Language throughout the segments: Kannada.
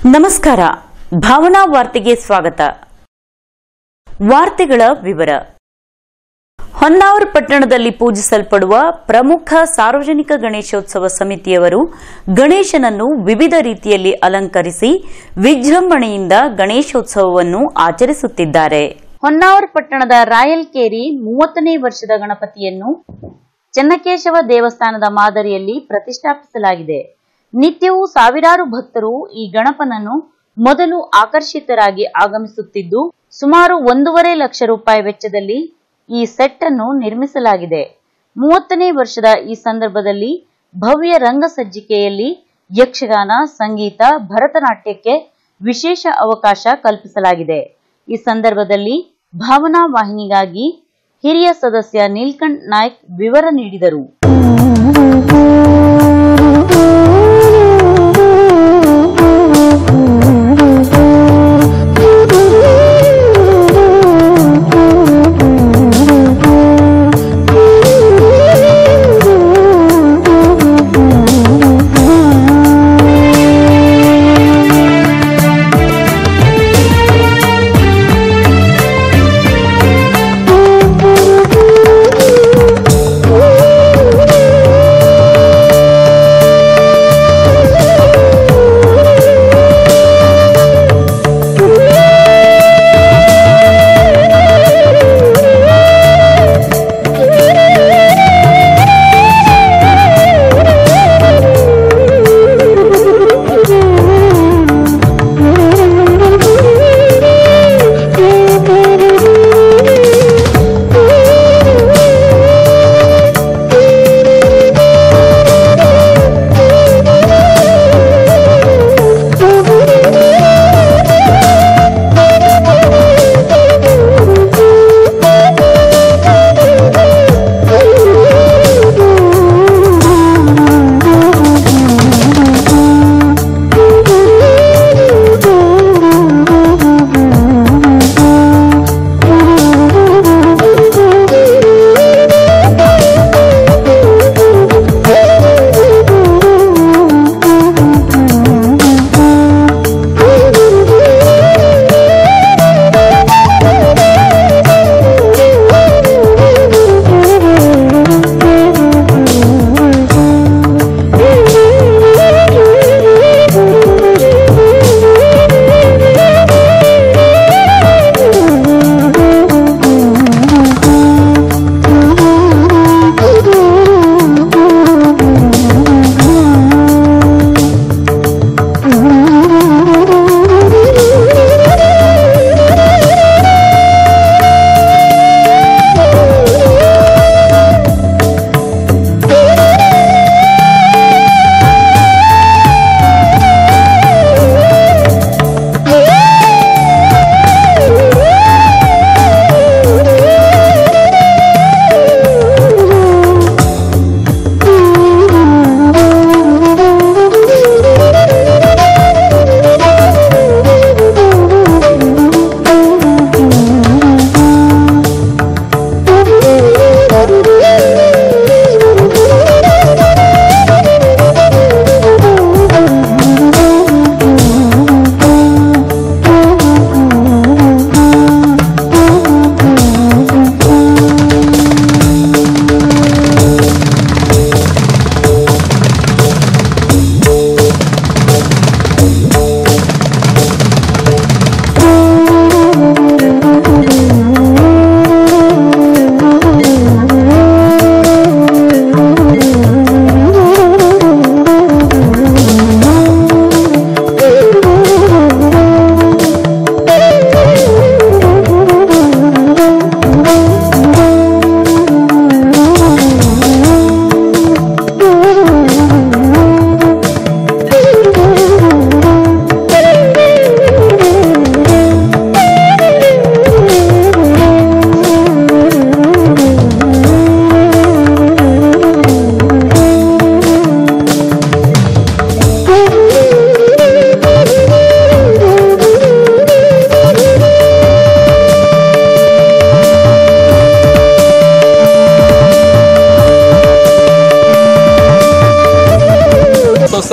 ನಮಸ್ಕಾರ ಭಾವನಾ ವಾರ್ತೆಗೆ ಸ್ವಾಗತ ವಾರ್ತೆಗಳ ವಿವರ ಹೊನ್ನಾವರ ಪಟ್ಟಣದಲ್ಲಿ ಪೂಜಿಸಲ್ಪಡುವ ಪ್ರಮುಖ ಸಾರ್ವಜನಿಕ ಗಣೇಶೋತ್ಸವ ಸಮಿತಿಯವರು ಗಣೇಶನನ್ನು ವಿವಿಧ ರೀತಿಯಲ್ಲಿ ಅಲಂಕರಿಸಿ ವಿಜೃಂಭಣೆಯಿಂದ ಗಣೇಶೋತ್ಸವವನ್ನು ಆಚರಿಸುತ್ತಿದ್ದಾರೆ ಹೊನ್ನಾವರ ಪಟ್ಟಣದ ರಾಯಲ್ ಕೇರಿ ಮೂವತ್ತನೇ ವರ್ಷದ ಗಣಪತಿಯನ್ನು ಚೆನ್ನಕೇಶವ ದೇವಸ್ಥಾನದ ಮಾದರಿಯಲ್ಲಿ ಪ್ರತಿಷ್ಠಾಪಿಸಲಾಗಿದೆ ನಿತ್ಯವೂ ಸಾವಿರಾರು ಭಕ್ತರು ಈ ಗಣಪನನ್ನು ಮೊದಲು ಆಕರ್ಷಿತರಾಗಿ ಆಗಮಿಸುತ್ತಿದ್ದು ಸುಮಾರು ಒಂದೂವರೆ ಲಕ್ಷ ರೂಪಾಯಿ ವೆಚ್ಚದಲ್ಲಿ ಈ ಸೆಟ್ ಅನ್ನು ನಿರ್ಮಿಸಲಾಗಿದೆ ಮೂವತ್ತನೇ ವರ್ಷದ ಈ ಸಂದರ್ಭದಲ್ಲಿ ಭವ್ಯ ರಂಗ ಸಜ್ಜಿಕೆಯಲ್ಲಿ ಯಕ್ಷಗಾನ ಸಂಗೀತ ಭರತನಾಟ್ಯಕ್ಕೆ ವಿಶೇಷ ಅವಕಾಶ ಕಲ್ಪಿಸಲಾಗಿದೆ ಈ ಸಂದರ್ಭದಲ್ಲಿ ಭಾವನಾ ವಾಹಿನಿಗಾಗಿ ಹಿರಿಯ ಸದಸ್ಯ ನೀಲ್ಕಂಠ್ ನಾಯ್ಕ್ ವಿವರ ನೀಡಿದರು Thank you.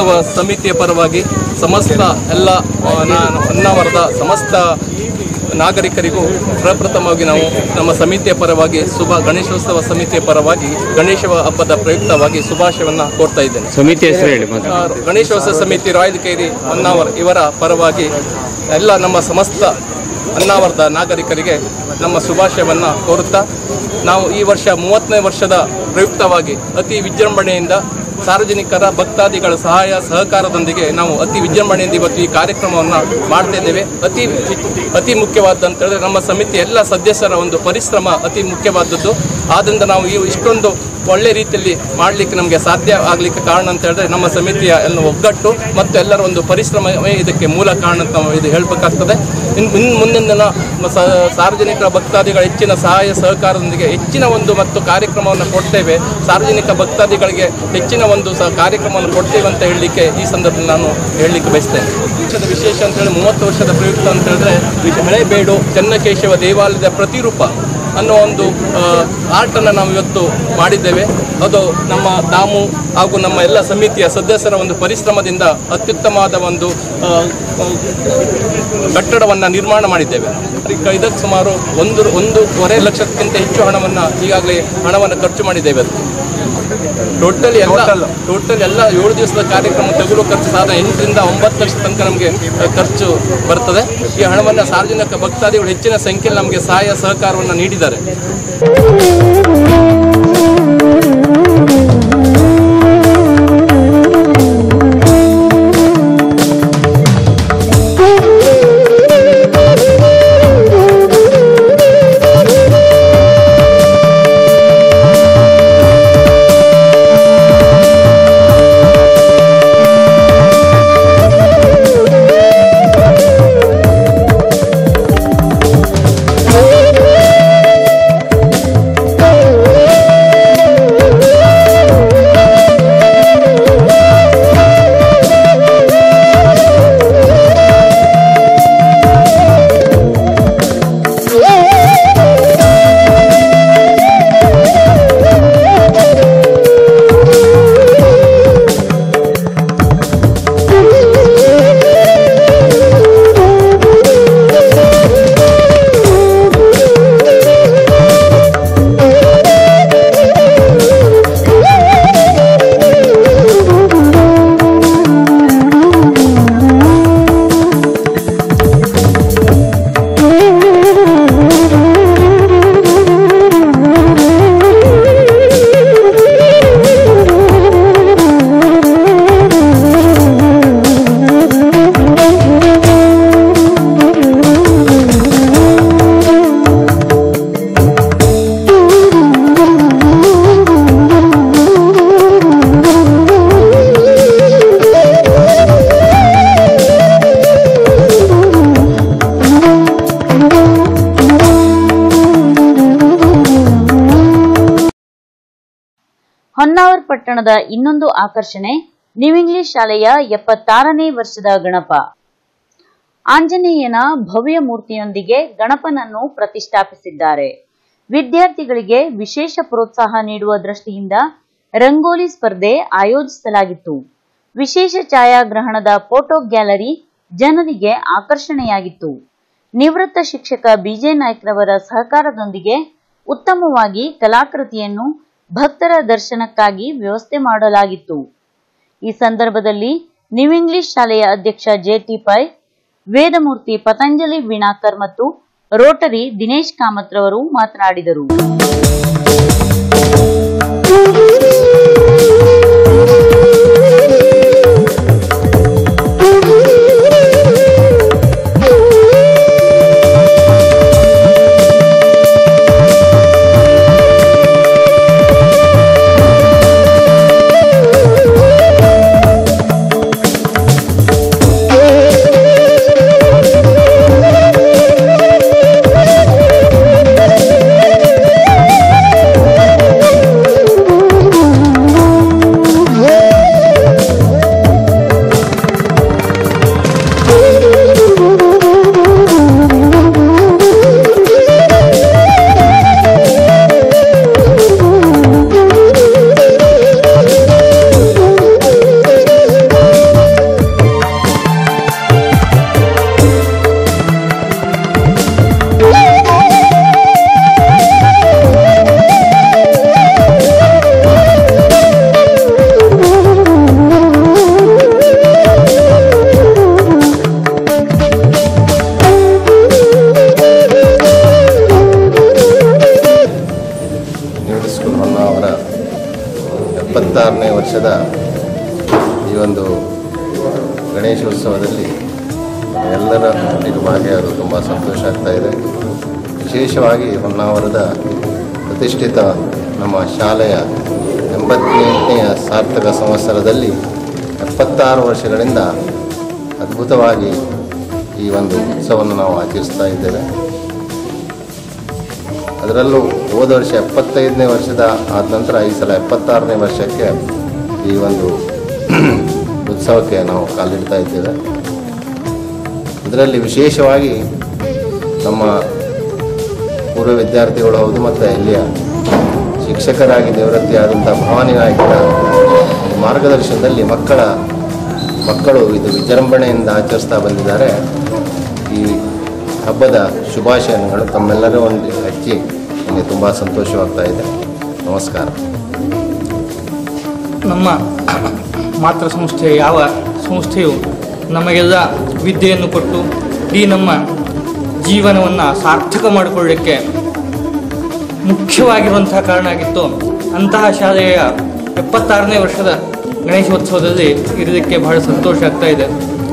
ಗಣೇಶೋತ್ಸವ ಸಮಿತಿಯ ಪರವಾಗಿ ಸಮಸ್ತ ಎಲ್ಲ ಆ, ನಾನು ಹೊನ್ನಾವರದ ಸಮಸ್ತ ನಾಗರಿಕರಿಗೂ ಪ್ರಪ್ರಥಮವಾಗಿ ನಾವು ನಮ್ಮ ಸಮಿತಿಯ ಪರವಾಗಿ ಶುಭ ಗಣೇಶೋತ್ಸವ ಸಮಿತಿಯ ಪರವಾಗಿ ಗಣೇಶ ಹಬ್ಬದ ಪ್ರಯುಕ್ತವಾಗಿ ಶುಭಾಶಯವನ್ನು ಕೋರ್ತಾ ಇದ್ದೇನೆ ಸಮಿತಿ ಹೆಸರು ಹೇಳಿ ಮತ್ತೆ ಆ, ಗಣೇಶೋತ್ಸವ ಸಮಿತಿ ರಾಯಲ್ ಕೈರಿ ಹೊನ್ನಾವರ್ ಇವರ ಪರವಾಗಿ ಎಲ್ಲ ನಮ್ಮ ಸಮಸ್ತ ಹೊನ್ನಾವರದ ನಾಗರಿಕರಿಗೆ ನಮ್ಮ ಶುಭಾಶಯವನ್ನು ಕೋರುತ್ತಾ ನಾವು ಈ ವರ್ಷ ಮೂವತ್ತನೇ ವರ್ಷದ ಪ್ರಯುಕ್ತವಾಗಿ ಅತಿ ವಿಜೃಂಭಣೆಯಿಂದ ಸಾರ್ವಜನಿಕರ ಭಕ್ತಾದಿಗಳ ಸಹಾಯ ಸಹಕಾರದೊಂದಿಗೆ ನಾವು ಅತಿ ವಿಜೃಂಭಣೆಯಿಂದ ಇವತ್ತು ಈ ಕಾರ್ಯಕ್ರಮವನ್ನು ಮಾಡ್ತಾ ಇದ್ದೇವೆ ಅತಿ ಅತಿ ಮುಖ್ಯವಾದಂತ ಹೇಳಿದ್ರೆ ನಮ್ಮ ಸಮಿತಿ ಎಲ್ಲ ಸದಸ್ಯರ ಒಂದು ಪರಿಶ್ರಮ ಅತಿ ಮುಖ್ಯವಾದದ್ದು ಆದ್ದರಿಂದ ನಾವು ಈ ಇಷ್ಟೊಂದು ಒಳ್ಳೆ ರೀತಿಯಲ್ಲಿ ಮಾಡಲಿಕ್ಕೆ ನಮಗೆ ಸಾಧ್ಯ ಆಗಲಿಕ್ಕೆ ಕಾರಣ ಅಂತ ಹೇಳಿದ್ರೆ ನಮ್ಮ ಸಮಿತಿಯ ಎಲ್ಲ ಒಗ್ಗಟ್ಟು ಮತ್ತು ಎಲ್ಲರ ಒಂದು ಪರಿಶ್ರಮವೇ ಇದಕ್ಕೆ ಮೂಲ ಕಾರಣ ಅಂತ ನಾವು ಇದು ಹೇಳಬೇಕಾಗ್ತದೆ ಇನ್ನು ಇನ್ನು ಮುಂದಿನ ದಿನ ಸ- ಸಾರ್ವಜನಿಕರ ಭಕ್ತಾದಿಗಳ ಹೆಚ್ಚಿನ ಸಹಾಯ ಸಹಕಾರದೊಂದಿಗೆ ಹೆಚ್ಚಿನ ಒಂದು ಮತ್ತು ಕಾರ್ಯಕ್ರಮವನ್ನು ಕೊಡ್ತೇವೆ ಸಾರ್ವಜನಿಕ ಭಕ್ತಾದಿಗಳಿಗೆ ಹೆಚ್ಚಿನ ಒಂದು ಸಹ ಕಾರ್ಯಕ್ರಮವನ್ನು ಕೊಡ್ತೇವೆ ಅಂತ ಹೇಳಲಿಕ್ಕೆ ಈ ಸಂದರ್ಭದಲ್ಲಿ ನಾನು ಹೇಳಲಿಕ್ಕೆ ಬಯಸ್ತೇನೆ ವರ್ಷದ ವಿಶೇಷ ಅಂತ ಹೇಳಿ ಮೂವತ್ತು ವರ್ಷದ ಪ್ರಯುಕ್ತ ಅಂತ ಹೇಳಿದ್ರೆ ವಿಶ- ಹಳೆಬೇಡು ಚೆನ್ನಕೇಶವ ದೇವಾಲಯದ ಪ್ರತಿರೂಪ ಅನ್ನೋ ಒಂದು ಆರ್ಟನ್ನು ನಾವು ಇವತ್ತು ಮಾಡಿದ್ದೇವೆ ಅದು ನಮ್ಮ ದಾಮು ಹಾಗೂ ನಮ್ಮ ಎಲ್ಲ ಸಮಿತಿಯ ಸದಸ್ಯರ ಒಂದು ಪರಿಶ್ರಮದಿಂದ ಅತ್ಯುತ್ತಮವಾದ ಒಂದು ಆ, ಆ, ಕಟ್ಟಡವನ್ನು ನಿರ್ಮಾಣ ಮಾಡಿದ್ದೇವೆ ಈಗ ಇದಕ್ಕೆ ಸುಮಾರು ಒಂದು ಒಂದೂವರೆ ಲಕ್ಷಕ್ಕಿಂತ ಹೆಚ್ಚು ಹಣವನ್ನು ಈಗಾಗಲೇ ಹಣವನ್ನು ಖರ್ಚು ಮಾಡಿದ್ದೇವೆ ಅದಕ್ಕೆ ಟೋಟಲ್ ಎಲ್ಲ ಟೋಟಲ್ ಎಲ್ಲ ಏಳು ದಿವಸದ ಕಾರ್ಯಕ್ರಮ ತೆಗೆದು ಖರ್ಚು ಸಾಧಾರಣ ಎಂಟರಿಂದ ಒಂಬತ್ತು ಲಕ್ಷ ತನಕ ನಮಗೆ ಅಹ್, ಖರ್ಚು ಬರ್ತದೆ ಈ ಹಣವನ್ನು ಸಾರ್ವಜನಿಕ ಭಕ್ತಾದಿಗಳು ಹೆಚ್ಚಿನ ಸಂಖ್ಯೆಯಲ್ಲಿ ನಮಗೆ ಸಹಾಯ ಸಹಕಾರವನ್ನು ನೀಡಿದ್ದಾರೆ ಹೊನ್ನಾವರ್ ಪಟ್ಟಣದ ಇನ್ನೊಂದು ಆಕರ್ಷಣೆ ನ್ಯೂ ಇಂಗ್ಲಿಷ್ ಶಾಲೆಯ ಎಪ್ಪತ್ತಾರನೇ ವರ್ಷದ ಗಣಪ ಆಂಜನೇಯನ ಭವ್ಯ ಮೂರ್ತಿಯೊಂದಿಗೆ ಗಣಪನನ್ನು ಪ್ರತಿಷ್ಠಾಪಿಸಿದ್ದಾರೆ ವಿದ್ಯಾರ್ಥಿಗಳಿಗೆ ವಿಶೇಷ ಪ್ರೋತ್ಸಾಹ ನೀಡುವ ದೃಷ್ಟಿಯಿಂದ ರಂಗೋಲಿ ಸ್ಪರ್ಧೆ ಆಯೋಜಿಸಲಾಗಿತ್ತು ವಿಶೇಷ ಛಾಯಾಗ್ರಹಣದ ಫೋಟೋ ಗ್ಯಾಲರಿ ಜನರಿಗೆ ಆಕರ್ಷಣೆಯಾಗಿತ್ತು ನಿವೃತ್ತ ಶಿಕ್ಷಕ ಬಿಜೆ ನಾಯ್ಕ್ರವರ ಸಹಕಾರದೊಂದಿಗೆ ಉತ್ತಮವಾಗಿ ಕಲಾಕೃತಿಯನ್ನು ಭಕ್ತರ ದರ್ಶನಕ್ಕಾಗಿ ವ್ಯವಸ್ಥೆ ಮಾಡಲಾಗಿತ್ತು ಈ ಸಂದರ್ಭದಲ್ಲಿ ನ್ಯೂ ಇಂಗ್ಲಿಷ್ ಶಾಲೆಯ ಅಧ್ಯಕ್ಷ ಜೆಟಿ ಪೈ ವೇದಮೂರ್ತಿ ಪತಂಜಲಿ ವೀಣಾಕರ್ ಮತ್ತು ರೋಟರಿ ದಿನೇಶ್ ಕಾಮತ್ ರವರು ಮಾತನಾಡಿದರು Thank you. ಹೊನ್ನಾವರ ಎಪ್ಪತ್ತಾರನೇ ವರ್ಷದ ಈ ಒಂದು ಗಣೇಶೋತ್ಸವದಲ್ಲಿ ಎಲ್ಲರ ಒಟ್ಟಿಗೆ ಭಾಗಿಯಾಗಲು ತುಂಬ ಸಂತೋಷ ಆಗ್ತಾ ಇದೆ ವಿಶೇಷವಾಗಿ ಹೊನ್ನಾವರದ ಪ್ರತಿಷ್ಠಿತ ನಮ್ಮ ಶಾಲೆಯ ಎಂಬತ್ತೆಂಟನೆಯ ಸಾರ್ಥಕ ಸಂವತ್ಸರದಲ್ಲಿ ಎಪ್ಪತ್ತಾರು ವರ್ಷಗಳಿಂದ ಅದ್ಭುತವಾಗಿ ಈ ಒಂದು ಉತ್ಸವವನ್ನು ನಾವು ಆಚರಿಸ್ತಾ ಇದ್ದೇವೆ ಅದರಲ್ಲೂ ಹೋದ ವರ್ಷ ಎಪ್ಪತ್ತೈದನೇ ವರ್ಷದ ಆದ ನಂತರ ಈ ಸಲ ಎಪ್ಪತ್ತಾರನೇ ವರ್ಷಕ್ಕೆ ಈ ಒಂದು ಉತ್ಸವಕ್ಕೆ ನಾವು ಕಾಲಿಡ್ತಾ ಇದ್ದೇವೆ ಇದರಲ್ಲಿ ವಿಶೇಷವಾಗಿ ನಮ್ಮ ಪೂರ್ವ ವಿದ್ಯಾರ್ಥಿಗಳು ಹೌದು ಮತ್ತು ಇಲ್ಲಿಯ ಶಿಕ್ಷಕರಾಗಿ ನಿವೃತ್ತಿಯಾದಂಥ ಭವಾನಿ ನಾಯಕರ ಒಂದು ಮಾರ್ಗದರ್ಶನದಲ್ಲಿ ಮಕ್ಕಳ ಮಕ್ಕಳು ಇದು ವಿಜೃಂಭಣೆಯಿಂದ ಆಚರಿಸ್ತಾ ಬಂದಿದ್ದಾರೆ ಈ ಹಬ್ಬದ ಶುಭಾಶಯಗಳು ತಮ್ಮೆಲ್ಲರೂ ಒಂದು ಹಚ್ಚಿ ನನಗೆ ತುಂಬ ಸಂತೋಷವಾಗ್ತಾ ಇದೆ ನಮಸ್ಕಾರ ನಮ್ಮ ಮಾತೃ ಸಂಸ್ಥೆ ಯಾವ ಸಂಸ್ಥೆಯು ನಮಗೆಲ್ಲ ವಿದ್ಯೆಯನ್ನು ಕೊಟ್ಟು ಇಡೀ ನಮ್ಮ ಜೀವನವನ್ನು ಸಾರ್ಥಕ ಮಾಡಿಕೊಳ್ಳಲಿಕ್ಕೆ ಮುಖ್ಯವಾಗಿರುವಂತಹ ಕಾರಣ ಆಗಿತ್ತು ಅಂತಹ ಶಾಲೆಯ ಎಪ್ಪತ್ತಾರನೇ ವರ್ಷದ ಗಣೇಶೋತ್ಸವದಲ್ಲಿ ಇರಲಿಕ್ಕೆ ಬಹಳ ಸಂತೋಷ ಆಗ್ತಾ ಇದೆ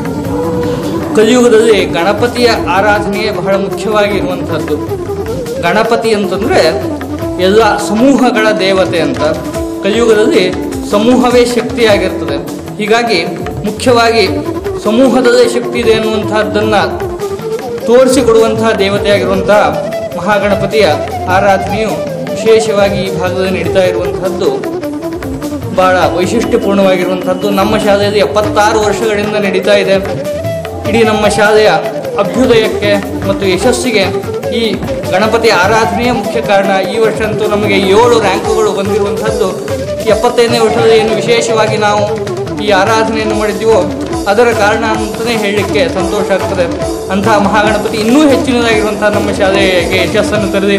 ಕಲಿಯುಗದಲ್ಲಿ ಗಣಪತಿಯ ಆರಾಧನೆಯೇ ಬಹಳ ಮುಖ್ಯವಾಗಿ ಇರುವಂಥದ್ದು ಗಣಪತಿ ಅಂತಂದರೆ ಎಲ್ಲ ಸಮೂಹಗಳ ದೇವತೆ ಅಂತ ಕಲಿಯುಗದಲ್ಲಿ ಸಮೂಹವೇ ಶಕ್ತಿಯಾಗಿರ್ತದೆ ಹೀಗಾಗಿ ಮುಖ್ಯವಾಗಿ ಸಮೂಹದಲ್ಲೇ ಶಕ್ತಿ ಇದೆ ಅನ್ನುವಂಥದ್ದನ್ನು ತೋರಿಸಿಕೊಡುವಂತಹ ದೇವತೆಯಾಗಿರುವಂತಹ ಮಹಾಗಣಪತಿಯ ಆರಾಧನೆಯು ವಿಶೇಷವಾಗಿ ಈ ಭಾಗದಲ್ಲಿ ನಡೀತಾ ಇರುವಂತಹದ್ದು ಬಹಳ ವೈಶಿಷ್ಟ್ಯಪೂರ್ಣವಾಗಿರುವಂಥದ್ದು ನಮ್ಮ ಶಾಲೆಯಲ್ಲಿ ಎಪ್ಪತ್ತಾರು ವರ್ಷಗಳಿಂದ ನಡೀತಾ ಇದೆ ಇಡೀ ನಮ್ಮ ಶಾಲೆಯ ಅಭ್ಯುದಯಕ್ಕೆ ಮತ್ತು ಯಶಸ್ಸಿಗೆ ಈ ಗಣಪತಿ ಆರಾಧನೆಯೇ ಮುಖ್ಯ ಕಾರಣ ಈ ವರ್ಷ ಅಂತೂ ನಮಗೆ ಏಳು ರ್ಯಾಂಕುಗಳು ಬಂದಿರುವಂಥದ್ದು ಎಪ್ಪತ್ತೈದನೇ ವರ್ಷದಲ್ಲಿ ಏನು ವಿಶೇಷವಾಗಿ ನಾವು ಈ ಆರಾಧನೆಯನ್ನು ಮಾಡಿದ್ದೀವೋ ಅದರ ಕಾರಣ ಅಂತಲೇ ಹೇಳಲಿಕ್ಕೆ ಸಂತೋಷ ಆಗ್ತದೆ ಅಂತಹ ಮಹಾಗಣಪತಿ ಇನ್ನೂ ಹೆಚ್ಚಿನದಾಗಿರುವಂತಹ ನಮ್ಮ ಶಾಲೆಗೆ ಯಶಸ್ಸನ್ನು ತರಲಿ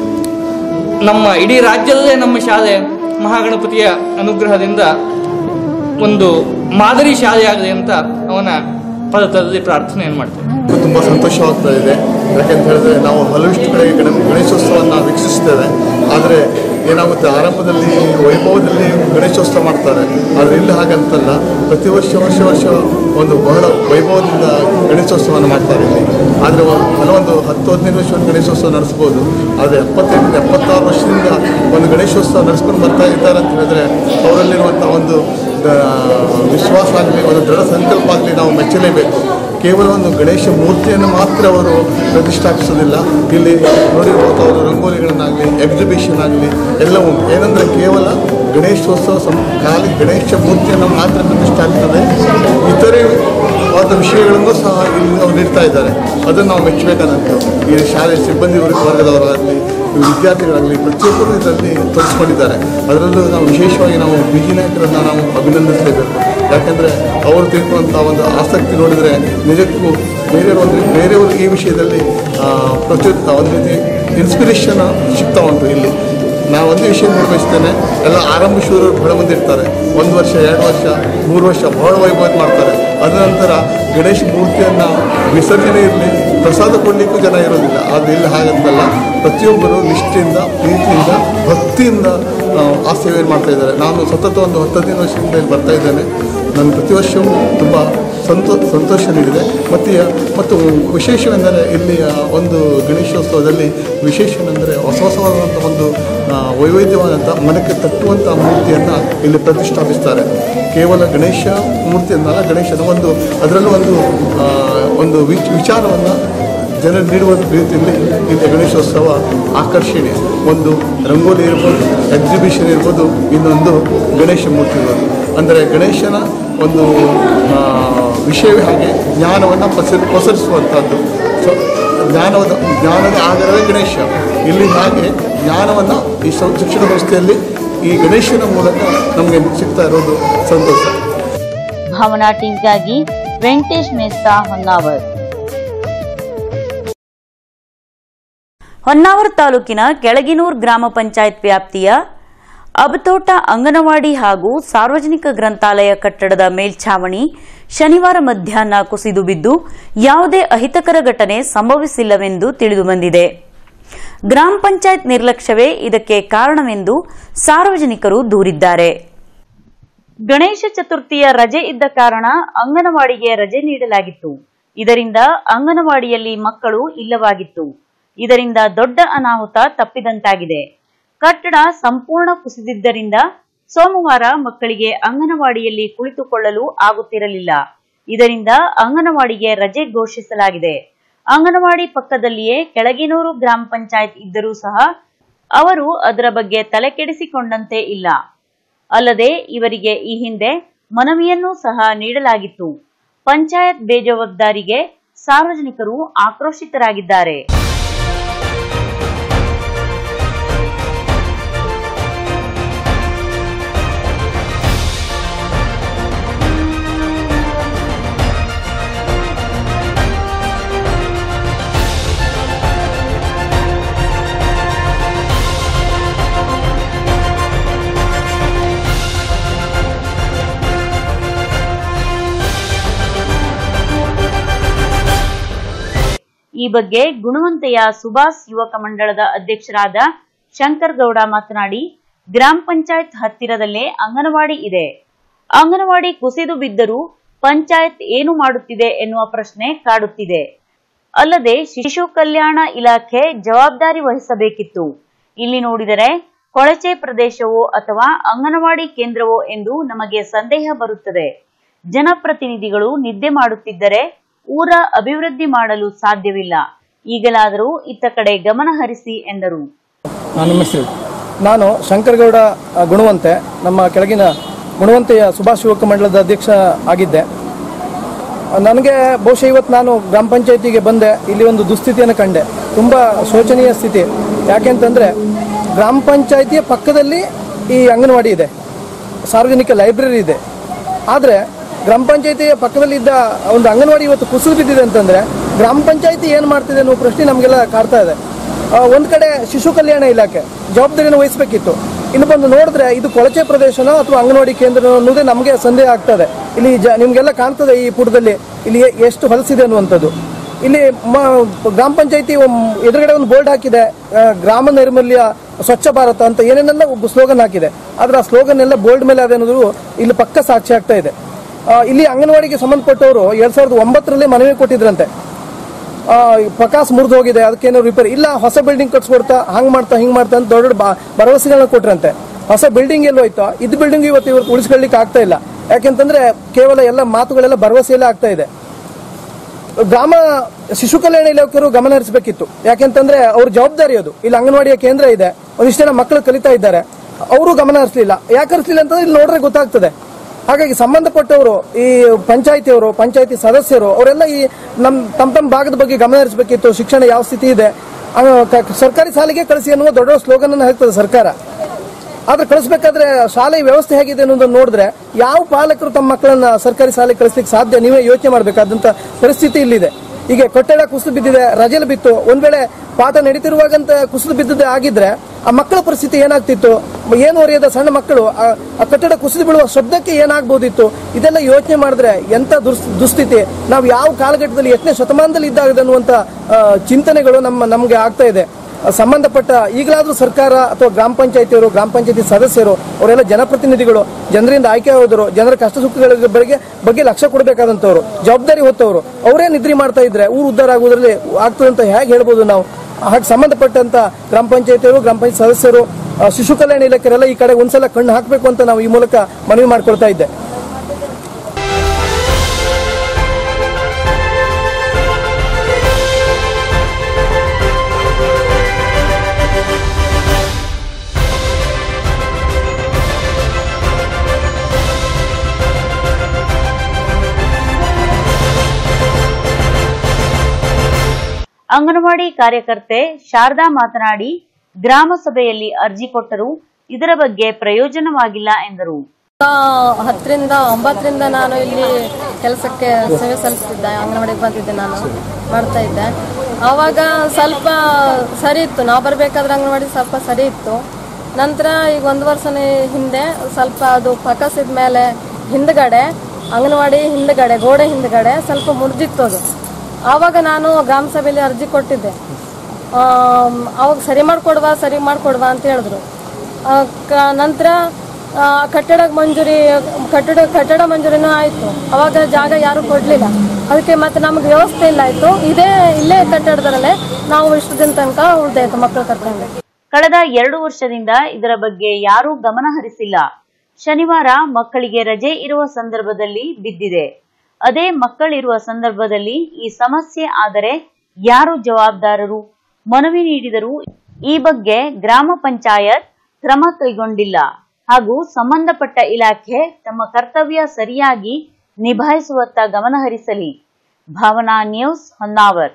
ನಮ್ಮ ಇಡೀ ರಾಜ್ಯದಲ್ಲೇ ನಮ್ಮ ಶಾಲೆ ಮಹಾಗಣಪತಿಯ ಅನುಗ್ರಹದಿಂದ ಒಂದು ಮಾದರಿ ಶಾಲೆಯಾಗಲಿ ಅಂತ ಅವನ ಪದದಲ್ಲಿ ಪ್ರಾರ್ಥನೆಯನ್ನು ಮಾಡ್ತೇನೆ ತುಂಬ ಸಂತೋಷವಾಗ್ತಾ ಇದೆ ಯಾಕೆಂತ ಹೇಳಿದ್ರೆ ನಾವು ಹಲವಿಷ್ಟು ಕಡೆಗೆ ಗಣ ಗಣೇಶೋತ್ಸವವನ್ನು ವೀಕ್ಷಿಸ್ತೇವೆ ಆದರೆ ಏನಾಗುತ್ತೆ ಆರಂಭದಲ್ಲಿ ವೈಭವದಲ್ಲಿ ಗಣೇಶೋತ್ಸವ ಮಾಡ್ತಾರೆ ಆದರೆ ಇಲ್ಲಿ ಹಾಗಂತಲ್ಲ ಪ್ರತಿ ವರ್ಷ ವರ್ಷ ವರ್ಷ ಒಂದು ಬಹಳ ವೈಭವದಿಂದ ಗಣೇಶೋತ್ಸವವನ್ನು ಮಾಡ್ತಾರೆ ಇಲ್ಲಿ ಆದರೆ ಕೆಲವೊಂದು ಹತ್ತು ಹದಿನೈದು ವರ್ಷ ಒಂದು ಗಣೇಶೋತ್ಸವ ನಡೆಸ್ಬೋದು ಆದರೆ ಎಪ್ಪತ್ತೈದರಿಂದ ಎಪ್ಪತ್ತಾರು ವರ್ಷದಿಂದ ಒಂದು ಗಣೇಶೋತ್ಸವ ನಡೆಸ್ಕೊಂಡು ಬರ್ತಾ ಇದ್ದಾರೆ ಅಂತ ಹೇಳಿದ್ರೆ ಅವರಲ್ಲಿರುವಂಥ ಒಂದು ಆ, ವಿಶ್ವಾಸ ಆಗಲಿ ಒಂದು ದೃಢ ಸಂಕಲ್ಪ ಆಗಲಿ ನಾವು ಮೆಚ್ಚಲೇಬೇಕು ಕೇವಲ ಒಂದು ಗಣೇಶ ಮೂರ್ತಿಯನ್ನು ಮಾತ್ರ ಅವರು ಪ್ರತಿಷ್ಠಾಪಿಸೋದಿಲ್ಲ ಇಲ್ಲಿ ನೋಡಿರ್ಬೋದು ಅವರು ರಂಗೋಲಿಗಳನ್ನಾಗಲಿ ಎಕ್ಸಿಬಿಷನ್ ಆಗಲಿ ಎಲ್ಲವೂ ಏನಂದರೆ ಕೇವಲ ಗಣೇಶೋತ್ಸವ ಸಂ ಖಾಲಿ ಗಣೇಶ ಮೂರ್ತಿಯನ್ನು ಮಾತ್ರ ಪ್ರತಿಷ್ಠಾಪಿಸದೆ ಇತರೆ ಆದ ವಿಷಯಗಳನ್ನು ಸಹ ಇಲ್ಲಿ ಅವ್ರು ನೀಡ್ತಾ ಇದ್ದಾರೆ ಅದನ್ನು ನಾವು ಮೆಚ್ಚಬೇಕಾದಂತೆ ಈ ಶಾಲೆ ಸಿಬ್ಬಂದಿ ವರ್ಗ ವರ್ಗದವರಾಗಲಿ ವಿದ್ಯಾರ್ಥಿಗಳಾಗಲಿ ಪ್ರತಿಯೊಬ್ಬರು ಇದರಲ್ಲಿ ತೊಡಗಿಸ್ಕೊಂಡಿದ್ದಾರೆ ಅದರಲ್ಲೂ ನಾವು ವಿಶೇಷವಾಗಿ ನಾವು ಬಿ ಜಿ ನಾಯಕರನ್ನು ನಾವು ಅಭಿನಂದಿಸಲೇಬೇಕು ಯಾಕೆಂದರೆ ಅವರು ತಿಳ್ಕೊಂಥ ಒಂದು ಆಸಕ್ತಿ ನೋಡಿದರೆ ನಿಜಕ್ಕೂ ಬೇರೆಯವರು ಒಂದು ಬೇರೆಯವರು ಈ ವಿಷಯದಲ್ಲಿ ಆ, ಪ್ರಚೋದಿತ ಒಂದು ರೀತಿ ಇನ್ಸ್ಪಿರೇಷನ್ ಸಿಗ್ತಾ ಉಂಟು ಇಲ್ಲಿ ನಾವು ಒಂದು ವಿಷಯ ನೋಡಬಯಸ್ತೇನೆ ಎಲ್ಲ ಆರಂಭ ಶೂರರು ಬಹಳ ಮಂದಿ ಇರ್ತಾರೆ ಒಂದು ವರ್ಷ ಎರಡು ವರ್ಷ ಮೂರು ವರ್ಷ ಬಹಳ ವೈಭವ ಮಾಡ್ತಾರೆ ಅದ ನಂತರ ಗಣೇಶ ಮೂರ್ತಿಯನ್ನು ವಿಸರ್ಜನೆ ಇರಲಿ ಪ್ರಸಾದ ಕೊಡಲಿಕ್ಕೂ ಜನ ಇರೋದಿಲ್ಲ ಆದರೆ ಇಲ್ಲಿ ಹಾಗಂತಲ್ಲ ಪ್ರತಿಯೊಬ್ಬರು ನಿಷ್ಠೆಯಿಂದ ಪ್ರೀತಿಯಿಂದ ಭಕ್ತಿಯಿಂದ ಆ, ಆ ಸೇವೆಯನ್ನು ಮಾಡ್ತಾ ಇದ್ದಾರೆ ನಾನು ಸತತ ಒಂದು ಹತ್ತು ಹದಿನೈದು ವರ್ಷದಿಂದ ಇಲ್ಲಿ ಬರ್ತಾ ಇದ್ದೇನೆ ನಾನು ಪ್ರತಿ ವರ್ಷವೂ ತುಂಬ ಸಂತೋ ಸಂತೋಷ ನೀಡಿದೆ ಮತ್ತು ಮತ್ತು ವಿಶೇಷವೆಂದರೆ ಇಲ್ಲಿಯ ಒಂದು ಗಣೇಶೋತ್ಸವದಲ್ಲಿ ವಿಶೇಷವೆಂದರೆ ಹೊಸ ಹೊಸವಾದಂಥ ಒಂದು ಆ, ವೈವಿಧ್ಯವಾದಂಥ ಮನಕ್ಕೆ ತಟ್ಟುವಂಥ ಮೂರ್ತಿಯನ್ನು ಇಲ್ಲಿ ಪ್ರತಿಷ್ಠಾಪಿಸ್ತಾರೆ ಕೇವಲ ಗಣೇಶ ಮೂರ್ತಿಯನ್ನಲ್ಲ ಗಣೇಶನ ಒಂದು ಅದರಲ್ಲೂ ಒಂದು ಆ, ಒಂದು ವಿಚ್ ವಿಚಾರವನ್ನು ಜನರು ನೀಡುವ ರೀತಿಯಲ್ಲಿ ಇಲ್ಲಿ ಗಣೇಶೋತ್ಸವ ಆಕರ್ಷಣೆ ಒಂದು ರಂಗೋಲಿ ಇರ್ಬೋದು ಎಕ್ಸಿಬಿಷನ್ ಇರ್ಬೋದು ಇನ್ನೊಂದು ಗಣೇಶ ಮೂರ್ತಿ ಇರ್ಬೋದು ಅಂದರೆ ಗಣೇಶನ ಒಂದು ಆ, ವಿಷಯವೇ ಹಾಗೆ ಜ್ಞಾನವನ್ನು ಪಸರಿ ಪಸರಿಸುವಂಥದ್ದು ಸೊ ಜ್ಞಾನದ ಜ್ಞಾನದ ಆಗರವೇ ಗಣೇಶ ಇಲ್ಲಿ ಹಾಗೆ ಜ್ಞಾನವನ್ನು ಈ ಸಂ- ಶಿಕ್ಷಣ ಸಂಸ್ಥೆಯಲ್ಲಿ ಈ ಗಣೇಶನ ಮೂಲಕ ನಮಗೆ ಸಿಗ್ತಾ ಇರೋದು ಸಂತೋಷ ಭಾವನಾ ಟಿವಿಗಾಗಿ ವೆಂಕಟೇಶ್ ಮೇಸ್ತಾ ಹೊನ್ನಾವರ್ ಹೊನ್ನಾವರ ತಾಲೂಕಿನ ಕೆಳಗಿನೂರ್ ಗ್ರಾಮ ಪಂಚಾಯತ್ ವ್ಯಾಪ್ತಿಯ ಅಬತೋಟ ಅಂಗನವಾಡಿ ಹಾಗೂ ಸಾರ್ವಜನಿಕ ಗ್ರಂಥಾಲಯ ಕಟ್ಟಡದ ಮೇಲ್ಛಾವಣಿ ಶನಿವಾರ ಮಧ್ಯಾಹ್ನ ಕುಸಿದು ಬಿದ್ದು ಯಾವುದೇ ಅಹಿತಕರ ಘಟನೆ ಸಂಭವಿಸಿಲ್ಲವೆಂದು ತಿಳಿದುಬಂದಿದೆ ಗ್ರಾಮ ಪಂಚಾಯತ್ ನಿರ್ಲಕ್ಷ್ಯವೇ ಇದಕ್ಕೆ ಕಾರಣವೆಂದು ಸಾರ್ವಜನಿಕರು ದೂರಿದ್ದಾರೆ ಗಣೇಶ ಚತುರ್ಥಿಯ ರಜೆ ಇದ್ದ ಕಾರಣ ಅಂಗನವಾಡಿಗೆ ರಜೆ ನೀಡಲಾಗಿತ್ತು ಇದರಿಂದ ಅಂಗನವಾಡಿಯಲ್ಲಿ ಮಕ್ಕಳು ಇಲ್ಲವಾಗಿತ್ತು ಇದರಿಂದ ದೊಡ್ಡ ಅನಾಹುತ ತಪ್ಪಿದಂತಾಗಿದೆ ಕಟ್ಟಡ ಸಂಪೂರ್ಣ ಕುಸಿದಿದ್ದರಿಂದ ಸೋಮವಾರ ಮಕ್ಕಳಿಗೆ ಅಂಗನವಾಡಿಯಲ್ಲಿ ಕುಳಿತುಕೊಳ್ಳಲು ಆಗುತ್ತಿರಲಿಲ್ಲ ಇದರಿಂದ ಅಂಗನವಾಡಿಗೆ ರಜೆ ಘೋಷಿಸಲಾಗಿದೆ ಅಂಗನವಾಡಿ ಪಕ್ಕದಲ್ಲಿಯೇ ಕೆಳಗಿನೂರು ಗ್ರಾಮ ಪಂಚಾಯತ್ ಇದ್ದರೂ ಸಹ ಅವರು ಅದರ ಬಗ್ಗೆ ತಲೆಕೆಡಿಸಿಕೊಂಡಂತೆ ಇಲ್ಲ ಅಲ್ಲದೆ ಇವರಿಗೆ ಈ ಹಿಂದೆ ಮನವಿಯನ್ನೂ ಸಹ ನೀಡಲಾಗಿತ್ತು ಪಂಚಾಯತ್ ಬೇಜವಾಬ್ದಾರಿಗೆ ಸಾರ್ವಜನಿಕರು ಆಕ್ರೋಶಿತರಾಗಿದ್ದಾರೆ ಈ ಬಗ್ಗೆ ಗುಣವಂತೆಯ ಸುಭಾಷ್ ಯುವಕ ಮಂಡಳದ ಅಧ್ಯಕ್ಷರಾದ ಶಂಕರ್ ಗೌಡ ಮಾತನಾಡಿ ಗ್ರಾಮ ಪಂಚಾಯತ್ ಹತ್ತಿರದಲ್ಲೇ ಅಂಗನವಾಡಿ ಇದೆ ಅಂಗನವಾಡಿ ಕುಸಿದು ಬಿದ್ದರೂ ಪಂಚಾಯತ್ ಏನು ಮಾಡುತ್ತಿದೆ ಎನ್ನುವ ಪ್ರಶ್ನೆ ಕಾಡುತ್ತಿದೆ ಅಲ್ಲದೆ ಶಿಶು ಕಲ್ಯಾಣ ಇಲಾಖೆ ಜವಾಬ್ದಾರಿ ವಹಿಸಬೇಕಿತ್ತು ಇಲ್ಲಿ ನೋಡಿದರೆ ಕೊಳಚೆ ಪ್ರದೇಶವೋ ಅಥವಾ ಅಂಗನವಾಡಿ ಕೇಂದ್ರವೋ ಎಂದು ನಮಗೆ ಸಂದೇಹ ಬರುತ್ತದೆ ಜನಪ್ರತಿನಿಧಿಗಳು ನಿದ್ದೆ ಮಾಡುತ್ತಿದ್ದರೆ ಊರ ಅಭಿವೃದ್ಧಿ ಮಾಡಲು ಸಾಧ್ಯವಿಲ್ಲ ಈಗಲಾದರೂ ಇತ್ತ ಕಡೆ ಗಮನ ಹರಿಸಿ ಎಂದರು ನಾನು ಹೆಸರು ನಾನು ಶಂಕರಗೌಡ ಆ, ಗುಣವಂತೆ ನಮ್ಮ ಕೆಳಗಿನ ಗುಣವಂತೆಯ ಸುಭಾಷ್ ಯುವಕ ಮಂಡಲದ ಅಧ್ಯಕ್ಷ ಆಗಿದ್ದೆ ಆ, ನನಗೆ ಬಹುಶಃ ಇವತ್ತು ನಾನು ಗ್ರಾಮ ಪಂಚಾಯತಿಗೆ ಬಂದೆ ಇಲ್ಲಿ ಒಂದು ದುಸ್ಥಿತಿಯನ್ನು ಕಂಡೆ ತುಂಬ ಶೋಚನೀಯ ಸ್ಥಿತಿ ಯಾಕೆಂತಂದರೆ ಗ್ರಾಮ ಪಂಚಾಯತಿಯ ಪಕ್ಕದಲ್ಲಿ ಈ ಅಂಗನವಾಡಿ ಇದೆ ಸಾರ್ವಜನಿಕ ಲೈಬ್ರರಿ ಇದೆ ಆದರೆ ಗ್ರಾಮ ಪಂಚಾಯತಿಯ ಪಕ್ಕದಲ್ಲಿದ್ದ ಒಂದು ಅಂಗನವಾಡಿ ಇವತ್ತು ಕುಸಿದು ಬಿದ್ದಿದೆ ಅಂತಂದರೆ ಗ್ರಾಮ ಪಂಚಾಯತಿ ಏನು ಮಾಡ್ತಿದೆ ಅನ್ನೋ ಪ್ರಶ್ನೆ ನಮಗೆಲ್ಲ ಕಾಡ್ತಾ ಇದೆ ಆ, ಒಂದು ಕಡೆ ಶಿಶು ಕಲ್ಯಾಣ ಇಲಾಖೆ ಜವಾಬ್ದಾರಿಯನ್ನು ವಹಿಸಬೇಕಿತ್ತು ಇನ್ನು ಬಂದು ನೋಡಿದ್ರೆ ಇದು ಕೊಳಚೆ ಪ್ರದೇಶನೋ ಅಥವಾ ಅಂಗನವಾಡಿ ಕೇಂದ್ರ ಅನ್ನೋದೇ ನಮಗೆ ಸಂದೇಹ ಆಗ್ತದೆ ಇಲ್ಲಿ ಜ ನಿಮಗೆಲ್ಲ ಕಾಣ್ತದೆ ಈ ಪುಟದಲ್ಲಿ ಇಲ್ಲಿ ಎ- ಎಷ್ಟು ಹೊಲಸಿದೆ ಅನ್ನುವಂಥದ್ದು ಇಲ್ಲಿ ಮ- ಗ್ರಾಮ ಪಂಚಾಯತಿ ಎದುರುಗಡೆ ಒಂದು ಬೋರ್ಡ್ ಹಾಕಿದೆ ಆ, ಗ್ರಾಮ ನೈರ್ಮಲ್ಯ ಸ್ವಚ್ಛ ಭಾರತ ಅಂತ ಏನೇನೆಲ್ಲ ಸ್ಲೋಗನ್ ಹಾಕಿದೆ ಆದ್ರೆ ಆ ಸ್ಲೋಗನ್ ಎಲ್ಲ ಬೋರ್ಡ್ ಮೇಲೆ ಅದೇ ಅನ್ನೋದು ಇಲ್ಲಿ ಪಕ್ಕ ಸಾಕ್ಷಿ ಆಗ್ತಾ ಇದೆ ಆ, ಇಲ್ಲಿ ಅಂಗನವಾಡಿಗೆ ಸಂಬಂಧಪಟ್ಟವರು ಎರಡ್ ಸಾವಿರದ ಒಂಬತ್ತರಲ್ಲಿ ಮನವಿ ಕೊಟ್ಟಿದ್ರಂತೆ ಆ, ಪ್ರಕಾಶ್ ಮುರಿದು ಹೋಗಿದೆ ಅದಕ್ಕೇನೋ ರಿಪೇರಿ ಇಲ್ಲ ಹೊಸ ಬಿಲ್ಡಿಂಗ್ ಕಟ್ಸ್ಕೊಡ್ತಾ ಹಂಗ್ ಮಾಡ್ತಾ ಹಿಂಗ್ ಮಾಡ್ತಾ ಅಂತ ದೊಡ್ಡ ದೊಡ್ಡ ಬಾ- ಭರವಸೆಗಳನ್ನ ಕೊಟ್ರಂತೆ ಹೊಸ ಬಿಲ್ಡಿಂಗ್ ಎಲ್ಲೋ ಹೋಯ್ತು ಇದ್ ಬಿಲ್ಡಿಂಗ್ ಇವತ್ತು ಇವತ್ತು ಉಳಿಸ್ಕೊಳ್ಳಿಕ್ಕೆ ಆಗ್ತಾ ಇಲ್ಲ ಯಾಕೆಂತಂದ್ರೆ ಕೇವಲ ಎಲ್ಲ ಮಾತುಗಳೆಲ್ಲ ಭರವಸೆಯಲ್ಲೇ ಆಗ್ತಾ ಇದೆ ಗ್ರಾಮ ಶಿಶು ಕಲ್ಯಾಣ ಇಲಾಖೆಯವರು ಗಮನ ಹರಿಸಬೇಕಿತ್ತು ಯಾಕೆಂತಂದ್ರೆ ಅವ್ರ ಜವಾಬ್ದಾರಿ ಅದು ಇಲ್ಲಿ ಅಂಗನವಾಡಿಯ ಕೇಂದ್ರ ಇದೆ ಒಂದಿಷ್ಟು ಜನ ಮಕ್ಕಳು ಕಲಿತಾ ಇದ್ದಾರೆ ಅವರು ಗಮನ ಹರಿಸಲಿಲ್ಲ ಯಾಕೆ ಹರಿಸಲಿಲ್ಲ ಅಂತಂದ್ರೆ ಇಲ್ಲಿ ನೋಡ್ರೆ ಗೊತ್ತಾಗ್ತದೆ ಹಾಗಾಗಿ ಸಂಬಂಧಪಟ್ಟವರು ಈ ಪಂಚಾಯತಿಯವರು ಪಂಚಾಯತಿ ಸದಸ್ಯರು ಅವರೆಲ್ಲ ಈ ನಮ್ ತಮ್ಮ ತಮ್ಮ ಭಾಗದ ಬಗ್ಗೆ ಗಮನ ಹರಿಸಬೇಕಿತ್ತು ಶಿಕ್ಷಣ ಯಾವ ಸ್ಥಿತಿ ಇದೆ ಆ, ಕ- ಸರ್ಕಾರಿ ಶಾಲೆಗೆ ಕಳಿಸಿ ಅನ್ನುವ ದೊಡ್ಡ ಸ್ಲೋಗನ್ ಅನ್ನು ಹಾಕ್ತದೆ ಸರ್ಕಾರ ಆದ್ರೆ ಕಳಿಸ್ಬೇಕಾದ್ರೆ ಶಾಲೆ ವ್ಯವಸ್ಥೆ ಹೇಗಿದೆ ಅನ್ನೋದನ್ನ ನೋಡಿದ್ರೆ ಯಾವ ಪಾಲಕರು ತಮ್ಮ ಮಕ್ಕಳನ್ನ ಸರ್ಕಾರಿ ಶಾಲೆಗೆ ಕಳಿಸ್ಲಿಕ್ಕೆ ಸಾಧ್ಯ ನೀವೇ ಯೋಚನೆ ಮಾಡಬೇಕಾದಂತ ಪರಿಸ್ಥಿತಿ ಇಲ್ಲಿದೆ ಈಗ ಕಟ್ಟಡ ಕುಸಿದು ಬಿದ್ದಿದೆ ರಜೆಲು ಬಿತ್ತು ಒಂದ್ ವೇಳೆ ಪಾಠ ನಡೀತಿರುವಾಗಂತ ಕುಸಿದು ಬಿದ್ದದೆ ಆಗಿದ್ರೆ ಆ ಮಕ್ಕಳ ಪರಿಸ್ಥಿತಿ ಏನಾಗ್ತಿತ್ತು ಏನು ಒರೆಯದ ಸಣ್ಣ ಮಕ್ಕಳು ಆ ಆ ಕಟ್ಟಡ ಕುಸಿದು ಬೀಳುವ ಶಬ್ದಕ್ಕೆ ಏನಾಗ್ಬೋದಿತ್ತು ಇದೆಲ್ಲ ಯೋಚನೆ ಮಾಡಿದ್ರೆ ಎಂತ ದುಸ್- ದುಸ್ಥಿತಿ ನಾವು ಯಾವ ಕಾಲಘಟ್ಟದಲ್ಲಿ ಎಷ್ಟನೇ ಶತಮಾನದಲ್ಲಿ ಇದ್ದಾಗ ಅನ್ನುವಂತ ಆ, ಚಿಂತನೆಗಳು ನಮ್ಮ ನಮಗೆ ಆಗ್ತಾ ಇದೆ ಸಂಬಂಧಪಟ್ಟ ಈಗಲಾದ್ರೂ ಸರ್ಕಾರ ಅಥವಾ ಗ್ರಾಮ ಪಂಚಾಯತಿಯವರು ಗ್ರಾಮ ಪಂಚಾಯತಿ ಸದಸ್ಯರು ಅವರೆಲ್ಲ ಜನಪ್ರತಿನಿಧಿಗಳು ಜನರಿಂದ ಆಯ್ಕೆ ಹೋದರು ಜನರ ಕಷ್ಟ ಸುಖಗಳ ಬಗ್ಗೆ ಬಗ್ಗೆ ಲಕ್ಷ್ಯ ಕೊಡಬೇಕಾದಂತವ್ರು ಜವಾಬ್ದಾರಿ ಹೊತ್ತವರು ಅವರೇ ನಿದ್ರೆ ಮಾಡ್ತಾ ಇದ್ರೆ ಊರು ಉದ್ಧಾರ ಆಗುವುದರಲ್ಲಿ ಆಗ್ತದೆ ಅಂತ ಹೇಗೆ ಹೇಳ್ಬೋದು ನಾವು ಹಾಗೆ ಸಂಬಂಧಪಟ್ಟಂತ ಗ್ರಾಮ ಪಂಚಾಯತಿಯವರು ಗ್ರಾಮ ಪಂಚಾಯತ್ ಸದಸ್ಯರು ಆ, ಶಿಶು ಕಲ್ಯಾಣ ಇಲಾಖೆರೆಲ್ಲ ಈ ಕಡೆ ಒಂದ್ಸಲ ಕಣ್ಣು ಹಾಕಬೇಕು ಅಂತ ನಾವು ಈ ಮೂಲಕ ಮನವಿ ಮಾಡ್ಕೊಳ್ತಾ ಇದ್ದೆ ಅಂಗನವಾಡಿ ಕಾರ್ಯಕರ್ತೆ ಶಾರದಾ ಮಾತನಾಡಿ ಗ್ರಾಮ ಸಭೆಯಲ್ಲಿ ಅರ್ಜಿ ಕೊಟ್ಟರು ಇದರ ಬಗ್ಗೆ ಪ್ರಯೋಜನವಾಗಿಲ್ಲ ಎಂದರು ಆ, ಹತ್ತರಿಂದ ಒಂಬತ್ತರಿಂದ ನಾನು ಇಲ್ಲಿ ಕೆಲಸಕ್ಕೆ ಸೇವೆ ಸಲ್ಲಿಸ್ತಿದ್ದೆ ಅಂಗನವಾಡಿಗೆ ಬಂದಿದ್ದೆ ನಾನು ಮಾಡ್ತಾ ಇದ್ದೆ ಆವಾಗ ಸ್ವಲ್ಪ ಸರಿ ಇತ್ತು ನಾವು ಬರಬೇಕಾದ್ರೆ ಅಂಗನವಾಡಿ ಸ್ವಲ್ಪ ಸರಿ ಇತ್ತು ನಂತರ ಈಗ ಒಂದು ವರ್ಷನೇ ಹಿಂದೆ ಸ್ವಲ್ಪ ಅದು ಪಕಸಿದ ಮೇಲೆ ಹಿಂದ್ಗಡೆ ಅಂಗನವಾಡಿ ಹಿಂದ್ಗಡೆ ಗೋಡೆ ಹಿಂದ್ಗಡೆ ಸ್ವಲ್ಪ ಮುರಿದಿತ್ತು ಅದು ಆವಾಗ ನಾನು ಗ್ರಾಮ ಸಭೆಯಲ್ಲಿ ಅರ್ಜಿ ಕೊಟ್ಟಿದ್ದೆ ಆಮ್, ಅವಾಗ ಸರಿ ಮಾಡಿಕೊಡ್ವ ಸರಿ ಮಾಡಿಕೊಡ್ವ ಅಂತ ಹೇಳಿದ್ರು ಆ, ಕ- ನಂತರ ಆ, ಕಟ್ಟಡ ಮಂಜೂರಿ ಕಟ್ಟಡ ಕಟ್ಟಡ ಮಂಜೂರಿನೂ ಆಯಿತು ಅವಾಗ ಜಾಗ ಯಾರು ಕೊಡಲಿಲ್ಲ ಅದಕ್ಕೆ ಮತ್ತೆ ನಮ್ಗೆ ವ್ಯವಸ್ಥೆ ಇಲ್ಲ ಆಯಿತು ಇದೇ ಇಲ್ಲೇ ಕಟ್ಟಡದಲ್ಲೇ ನಾವು ಇಷ್ಟು ದಿನ ತನಕ ಉಳ್ದಾಯ್ತು ಮಕ್ಕಳು ಕರ್ಕೊಂಡು ಕಳೆದ ಎರಡು ವರ್ಷದಿಂದ ಇದರ ಬಗ್ಗೆ ಯಾರೂ ಗಮನ ಹರಿಸಿಲ್ಲ ಶನಿವಾರ ಮಕ್ಕಳಿಗೆ ರಜೆ ಇರುವ ಸಂದರ್ಭದಲ್ಲಿ ಬಿದ್ದಿದೆ ಅದೇ ಮಕ್ಕಳಿರುವ ಸಂದರ್ಭದಲ್ಲಿ ಈ ಸಮಸ್ಯೆ ಆದರೆ ಯಾರು ಜವಾಬ್ದಾರರು ಮನವಿ ನೀಡಿದರೂ ಈ ಬಗ್ಗೆ ಗ್ರಾಮ ಪಂಚಾಯತ್ ಕ್ರಮ ಕೈಗೊಂಡಿಲ್ಲ ಹಾಗೂ ಸಂಬಂಧಪಟ್ಟ ಇಲಾಖೆ ತಮ್ಮ ಕರ್ತವ್ಯ ಸರಿಯಾಗಿ ನಿಭಾಯಿಸುವತ್ತ ಗಮನ ಹರಿಸಲಿ ಭಾವನಾ ನ್ಯೂಸ್ ಹೊನ್ನಾವರ್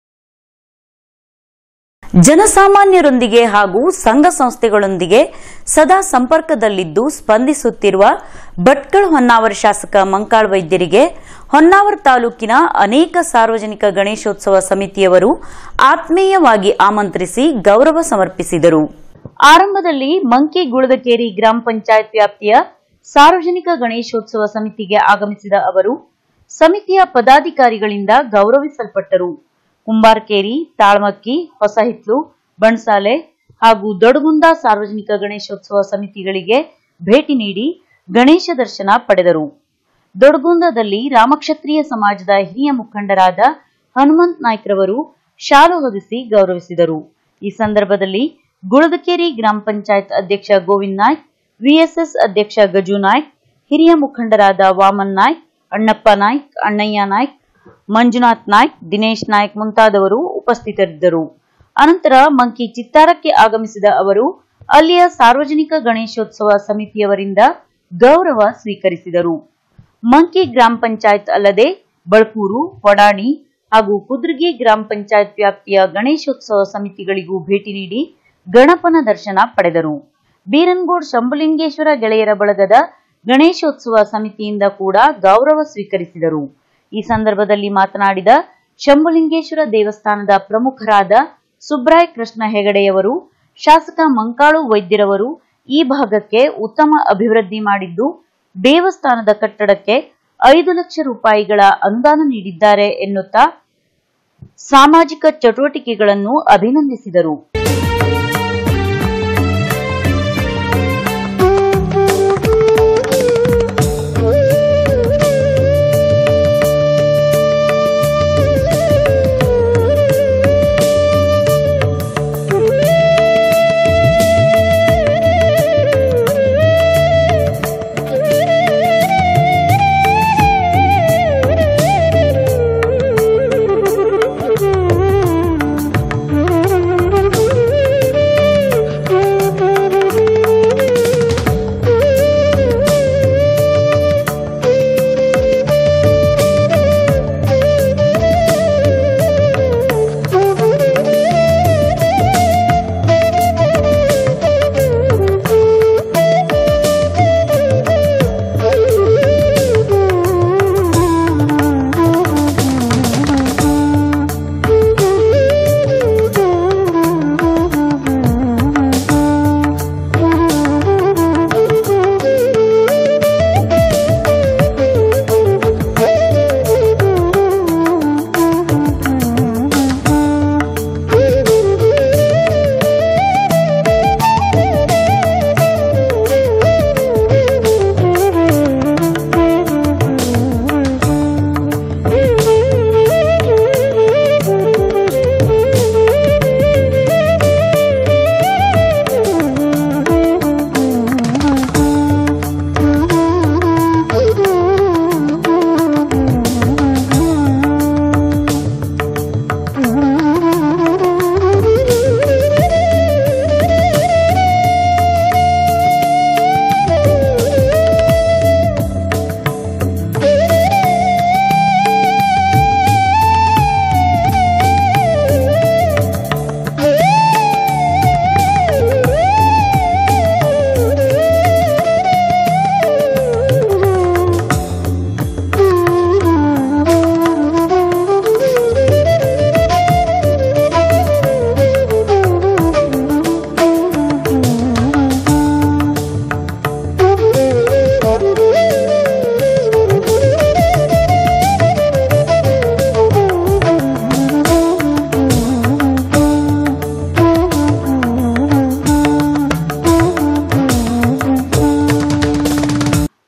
ಜನಸಾಮಾನ್ಯರೊಂದಿಗೆ ಹಾಗೂ ಸಂಘ ಸಂಸ್ಥೆಗಳೊಂದಿಗೆ ಸದಾ ಸಂಪರ್ಕದಲ್ಲಿದ್ದು ಸ್ಪಂದಿಸುತ್ತಿರುವ ಭಟ್ಕಳ ಹೊನ್ನಾವರ ಶಾಸಕ ಮಂಕಾಳ್ ವೈದ್ಯರಿಗೆ ಹೊನ್ನಾವರ ತಾಲೂಕಿನ ಅನೇಕ ಸಾರ್ವಜನಿಕ ಗಣೇಶೋತ್ಸವ ಸಮಿತಿಯವರು ಆತ್ಮೀಯವಾಗಿ ಆಮಂತ್ರಿಸಿ ಗೌರವ ಸಮರ್ಪಿಸಿದರು ಆರಂಭದಲ್ಲಿ ಮಂಕಿ ಗುಳದಕೇರಿ ಗ್ರಾಮ ಪಂಚಾಯತ್ ವ್ಯಾಪ್ತಿಯ ಸಾರ್ವಜನಿಕ ಗಣೇಶೋತ್ಸವ ಸಮಿತಿಗೆ ಆಗಮಿಸಿದ ಅವರು ಸಮಿತಿಯ ಪದಾಧಿಕಾರಿಗಳಿಂದ ಗೌರವಿಸಲ್ಪಟ್ಟರು ಕುಂಬಾರ್ಕೇರಿ ತಾಳ್ಮಕ್ಕಿ ಹೊಸಹಿತ್ಲು ಬಣ್ಸಾಲೆ ಹಾಗೂ ದೊಡಗುಂದ ಸಾರ್ವಜನಿಕ ಗಣೇಶೋತ್ಸವ ಸಮಿತಿಗಳಿಗೆ ಭೇಟಿ ನೀಡಿ ಗಣೇಶ ದರ್ಶನ ಪಡೆದರು ದೊಡಗುಂದದಲ್ಲಿ ರಾಮಕ್ಷತ್ರಿಯ ಸಮಾಜದ ಹಿರಿಯ ಮುಖಂಡರಾದ ಹನುಮಂತ್ ನಾಯ್ಕ್ರವರು ಶಾಲು ಹೊದಿಸಿ ಗೌರವಿಸಿದರು ಈ ಸಂದರ್ಭದಲ್ಲಿ ಗುಳದಕೇರಿ ಗ್ರಾಮ ಪಂಚಾಯತ್ ಅಧ್ಯಕ್ಷ ಗೋವಿಂದ್ ನಾಯ್ಕ್ ವಿಎಸ್ಎಸ್ ಅಧ್ಯಕ್ಷ ಗಜು ನಾಯ್ಕ್ ಹಿರಿಯ ಮುಖಂಡರಾದ ವಾಮನ್ ನಾಯ್ಕ್ ಅಣ್ಣಪ್ಪ ನಾಯ್ಕ್ ಅಣ್ಣಯ್ಯ ನಾಯ್ಕ್ ಮಂಜುನಾಥ್ ನಾಯ್ಕ್ ದಿನೇಶ್ ನಾಯ್ಕ್ ಮುಂತಾದವರು ಉಪಸ್ಥಿತರಿದ್ದರು ಅನಂತರ ಮಂಕಿ ಚಿತ್ತಾರಕ್ಕೆ ಆಗಮಿಸಿದ ಅವರು ಅಲ್ಲಿಯ ಸಾರ್ವಜನಿಕ ಗಣೇಶೋತ್ಸವ ಸಮಿತಿಯವರಿಂದ ಗೌರವ ಸ್ವೀಕರಿಸಿದರು ಮಂಕಿ ಗ್ರಾಮ ಪಂಚಾಯತ್ ಅಲ್ಲದೆ ಬಳಕೂರು ಹೊಡಾಣಿ ಹಾಗೂ ಕುದ್ರಗಿ ಗ್ರಾಮ ಪಂಚಾಯತ್ ವ್ಯಾಪ್ತಿಯ ಗಣೇಶೋತ್ಸವ ಸಮಿತಿಗಳಿಗೂ ಭೇಟಿ ನೀಡಿ ಗಣಪನ ದರ್ಶನ ಪಡೆದರು ಬೀರನ್ಗೋಡ್ ಶಂಭುಲಿಂಗೇಶ್ವರ ಗೆಳೆಯರ ಬಳಗದ ಗಣೇಶೋತ್ಸವ ಸಮಿತಿಯಿಂದ ಕೂಡ ಗೌರವ ಸ್ವೀಕರಿಸಿದರು ಈ ಸಂದರ್ಭದಲ್ಲಿ ಮಾತನಾಡಿದ ಶಂಭುಲಿಂಗೇಶ್ವರ ದೇವಸ್ಥಾನದ ಪ್ರಮುಖರಾದ ಸುಬ್ರಾಯ್ ಕೃಷ್ಣ ಹೆಗಡೆಯವರು ಶಾಸಕ ಮಂಕಾಳು ವೈದ್ಯರವರು ಈ ಭಾಗಕ್ಕೆ ಉತ್ತಮ ಅಭಿವೃದ್ಧಿ ಮಾಡಿದ್ದು ದೇವಸ್ಥಾನದ ಕಟ್ಟಡಕ್ಕೆ ಐದು ಲಕ್ಷ ರೂಪಾಯಿಗಳ ಅನುದಾನ ನೀಡಿದ್ದಾರೆ ಎನ್ನುತ್ತಾ ಸಾಮಾಜಿಕ ಚಟುವಟಿಕೆಗಳನ್ನು ಅಭಿನಂದಿಸಿದರು Thank you.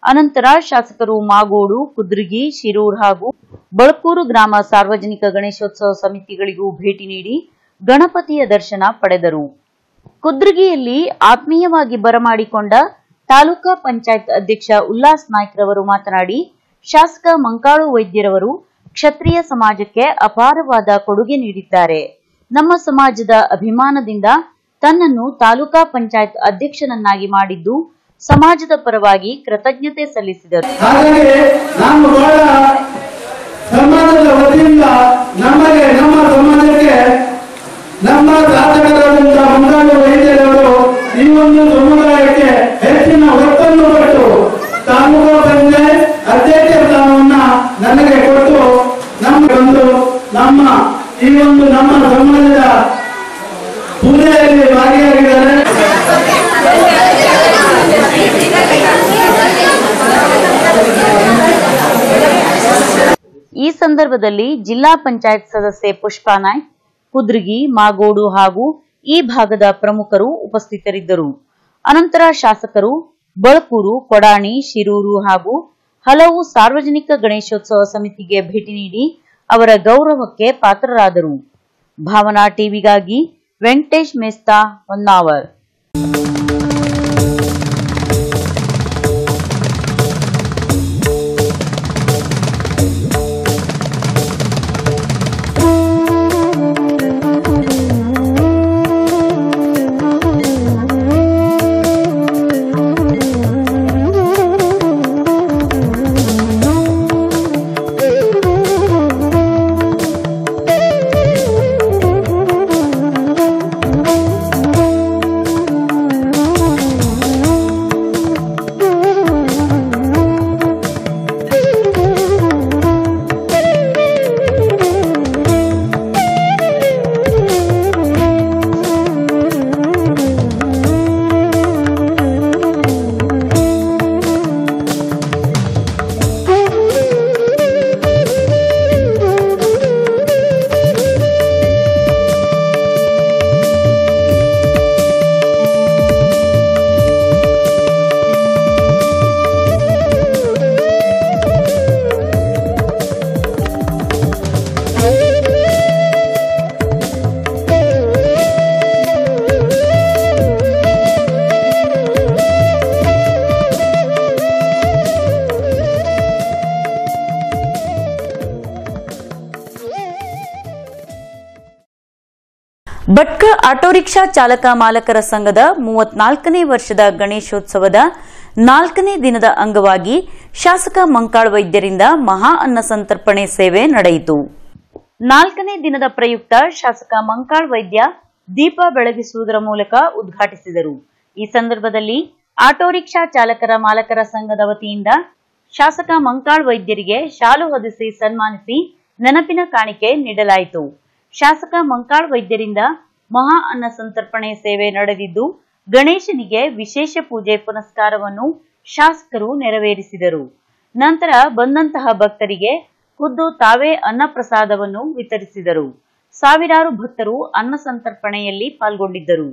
ಅನಂತರ ಶಾಸಕರು ಮಾಗೋಡು ಕುದ್ರಗಿ ಶಿರೂರ್ ಹಾಗೂ ಬಳಕೂರು ಗ್ರಾಮ ಸಾರ್ವಜನಿಕ ಗಣೇಶೋತ್ಸವ ಸಮಿತಿಗಳಿಗೂ ಭೇಟಿ ನೀಡಿ ಗಣಪತಿಯ ದರ್ಶನ ಪಡೆದರು ಕುದ್ರಗಿಯಲ್ಲಿ ಆತ್ಮೀಯವಾಗಿ ಬರಮಾಡಿಕೊಂಡ ತಾಲೂಕಾ ಪಂಚಾಯತ್ ಅಧ್ಯಕ್ಷ ಉಲ್ಲಾಸ್ ನಾಯ್ಕ್ ರವರು ಮಾತನಾಡಿ ಶಾಸಕ ಮಂಕಾಳು ವೈದ್ಯರವರು ಕ್ಷತ್ರಿಯ ಸಮಾಜಕ್ಕೆ ಅಪಾರವಾದ ಕೊಡುಗೆ ನೀಡಿದ್ದಾರೆ ನಮ್ಮ ಸಮಾಜದ ಅಭಿಮಾನದಿಂದ ತನ್ನನ್ನು ತಾಲೂಕಾ ಪಂಚಾಯತ್ ಅಧ್ಯಕ್ಷನನ್ನಾಗಿ ಮಾಡಿದ್ದು ಸಮಾಜದ ಪರವಾಗಿ ಕೃತಜ್ಞತೆ ಸಲ್ಲಿಸಿದರು ಹಾಗಾಗಿ ನಾನು ಬಹಳ ಸಮಾಜದ ವತಿಯಿಂದ ನಮಗೆ ನಮ್ಮ ಸಮಾಜಕ್ಕೆ ನಮ್ಮ ಶಾಸಕರಾದಂತಹ ಬಂಗಾಳಿ ವೈದ್ಯರವರು ಈ ಒಂದು ಸಮುದಾಯಕ್ಕೆ ಹೆಚ್ಚಿನ ಒತ್ತನ್ನು ಕೊಟ್ಟು ತಾಲೂಕು ಪಂಚಾಯತ್ ಅಧ್ಯಕ್ಷ ಸ್ಥಾನವನ್ನ ನನಗೆ ಕೊಟ್ಟು ನಮ್ಮ ಒಂದು ನಮ್ಮ ಈ ಒಂದು ನಮ್ಮ ಸಮಾಜದ ಪೂಜೆಯಲ್ಲಿ ಭಾಗಿಯಾಗಿದ್ದಾರೆ ಈ ಸಂದರ್ಭದಲ್ಲಿ ಜಿಲ್ಲಾ ಪಂಚಾಯತ್ ಸದಸ್ಯೆ ಪುಷ್ಪಾ ನಾಯ್ಕ್ ಕುದ್ರಗಿ ಮಾಗೋಡು ಹಾಗೂ ಈ ಭಾಗದ ಪ್ರಮುಖರು ಉಪಸ್ಥಿತರಿದ್ದರು ಅನಂತರ ಶಾಸಕರು ಬಳಕೂರು ಕೊಡಾಣಿ ಶಿರೂರು ಹಾಗೂ ಹಲವು ಸಾರ್ವಜನಿಕ ಗಣೇಶೋತ್ಸವ ಸಮಿತಿಗೆ ಭೇಟಿ ನೀಡಿ ಅವರ ಗೌರವಕ್ಕೆ ಪಾತ್ರರಾದರು ಭಾವನಾ ಟಿವಿಗಾಗಿ ವೆಂಕಟೇಶ್ ಮೇಸ್ತಾ ಹೊನ್ನಾವರ್ ಭಟ್ಕ ಆಟೋ ರಿಕ್ಷಾ ಚಾಲಕ ಮಾಲಕರ ಸಂಘದ ಮೂವತ್ನಾಲ್ಕನೇ ವರ್ಷದ ಗಣೇಶೋತ್ಸವದ ನಾಲ್ಕನೇ ದಿನದ ಅಂಗವಾಗಿ ಶಾಸಕ ಮಂಕಾಳ್ ವೈದ್ಯರಿಂದ ಮಹಾ ಅನ್ನ ಸಂತರ್ಪಣೆ ಸೇವೆ ನಡೆಯಿತು ನಾಲ್ಕನೇ ದಿನದ ಪ್ರಯುಕ್ತ ಶಾಸಕ ಮಂಕಾಳ್ ವೈದ್ಯ ದೀಪ ಬೆಳಗಿಸುವುದರ ಮೂಲಕ ಉದ್ಘಾಟಿಸಿದರು ಈ ಸಂದರ್ಭದಲ್ಲಿ ಆಟೋ ರಿಕ್ಷಾ ಚಾಲಕರ ಮಾಲಕರ ಸಂಘದ ವತಿಯಿಂದ ಶಾಸಕ ಮಂಕಾಳ್ ವೈದ್ಯರಿಗೆ ಶಾಲು ಹೊದಿಸಿ ಸನ್ಮಾನಿಸಿ ನೆನಪಿನ ಕಾಣಿಕೆ ನೀಡಲಾಯಿತು ಶಾಸಕ ಮಂಕಾಳ್ ವೈದ್ಯರಿಂದ ಮಹಾ ಅನ್ನ ಸಂತರ್ಪಣೆ ಸೇವೆ ನಡೆದಿದ್ದು ಗಣೇಶನಿಗೆ ವಿಶೇಷ ಪೂಜೆ ಪುನಸ್ಕಾರವನ್ನು ಶಾಸಕರು ನೆರವೇರಿಸಿದರು ನಂತರ ಬಂದಂತಹ ಭಕ್ತರಿಗೆ ಖುದ್ದು ತಾವೇ ಅನ್ನಪ್ರಸಾದವನ್ನು ವಿತರಿಸಿದರು ಸಾವಿರಾರು ಭಕ್ತರು ಅನ್ನ ಸಂತರ್ಪಣೆಯಲ್ಲಿ ಪಾಲ್ಗೊಂಡಿದ್ದರು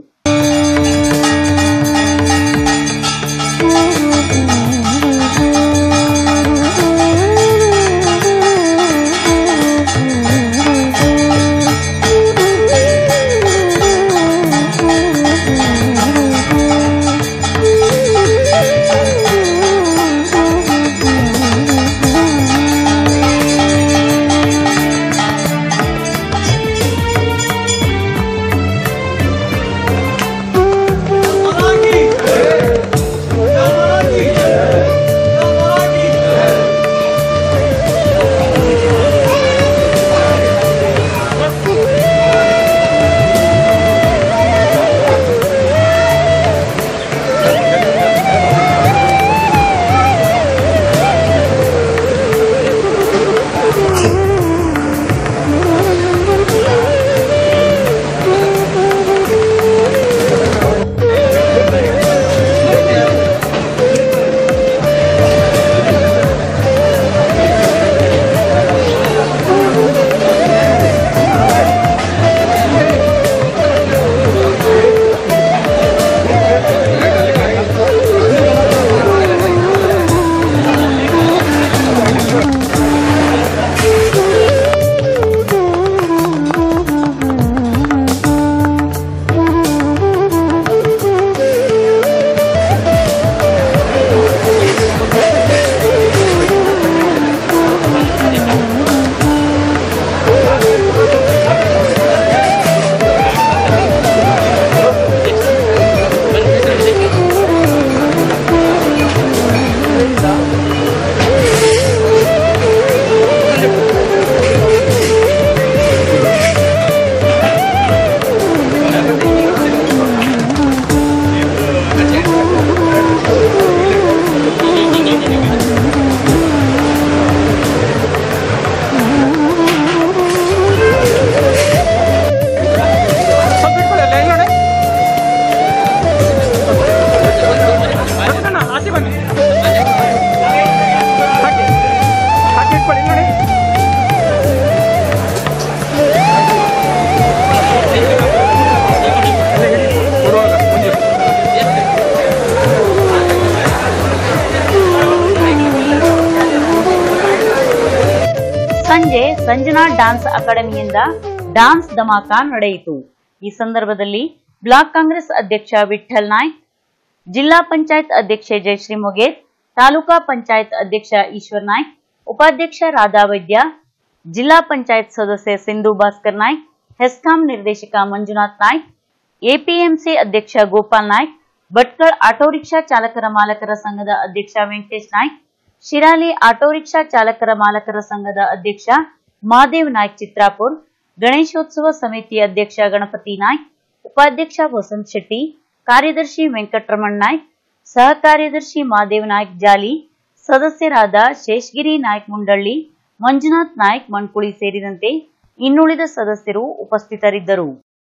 ಸಂಜೆ ಸಂಜನಾ ಡ್ಯಾನ್ಸ್ ಅಕಾಡೆಮಿಯಿಂದ ಡ್ಯಾನ್ಸ್ ಧಮಾಕ ನಡೆಯಿತು ಈ ಸಂದರ್ಭದಲ್ಲಿ ಬ್ಲಾಕ್ ಕಾಂಗ್ರೆಸ್ ಅಧ್ಯಕ್ಷ ವಿಠಲ್ ನಾಯ್ಕ್ ಜಿಲ್ಲಾ ಪಂಚಾಯತ್ ಅಧ್ಯಕ್ಷೆ ಜಯಶ್ರೀ ಮೊಗೇರ್ ತಾಲೂಕಾ ಪಂಚಾಯತ್ ಅಧ್ಯಕ್ಷ ಈಶ್ವರ್ ನಾಯ್ಕ್ ಉಪಾಧ್ಯಕ್ಷ ರಾಧಾ ವೈದ್ಯ ಜಿಲ್ಲಾ ಪಂಚಾಯತ್ ಸದಸ್ಯೆ ಸಿಂಧು ಭಾಸ್ಕರ್ ನಾಯ್ಕ್ ಹೆಸ್ಕಾಂ ನಿರ್ದೇಶಕ ಮಂಜುನಾಥ್ ನಾಯ್ಕ್ ಎಪಿಎಂಸಿ ಅಧ್ಯಕ್ಷ ಗೋಪಾಲ್ ನಾಯ್ಕ್ ಭಟ್ಕಳ್ ಆಟೋ ರಿಕ್ಷಾ ಚಾಲಕರ ಮಾಲಕರ ಸಂಘದ ಅಧ್ಯಕ್ಷ ವೆಂಕಟೇಶ್ ನಾಯ್ಕ್ ಶಿರಾಲಿ ಆಟೋ ರಿಕ್ಷಾ ಚಾಲಕರ ಮಾಲಕರ ಸಂಘದ ಅಧ್ಯಕ್ಷ ಮಾದೇವ್ ನಾಯ್ಕ್ ಚಿತ್ರಾಪುರ್ ಗಣೇಶೋತ್ಸವ ಸಮಿತಿ ಅಧ್ಯಕ್ಷ ಗಣಪತಿ ನಾಯ್ಕ್ ಉಪಾಧ್ಯಕ್ಷ ವಸಂತ್ ಶೆಟ್ಟಿ ಕಾರ್ಯದರ್ಶಿ ವೆಂಕಟರಮಣ್ ನಾಯ್ಕ್ ಸಹ ಕಾರ್ಯದರ್ಶಿ ಮಾದೇವ್ ನಾಯ್ಕ್ ಜಾಲಿ ಸದಸ್ಯರಾದ ಶೇಷಗಿರಿ ನಾಯ್ಕ್ ಮುಂಡಳ್ಳಿ ಮಂಜುನಾಥ್ ನಾಯ್ಕ್ ಮಣ್ಕುಳಿ ಸೇರಿದಂತೆ ಇನ್ನುಳಿದ ಸದಸ್ಯರು ಉಪಸ್ಥಿತರಿದ್ದರು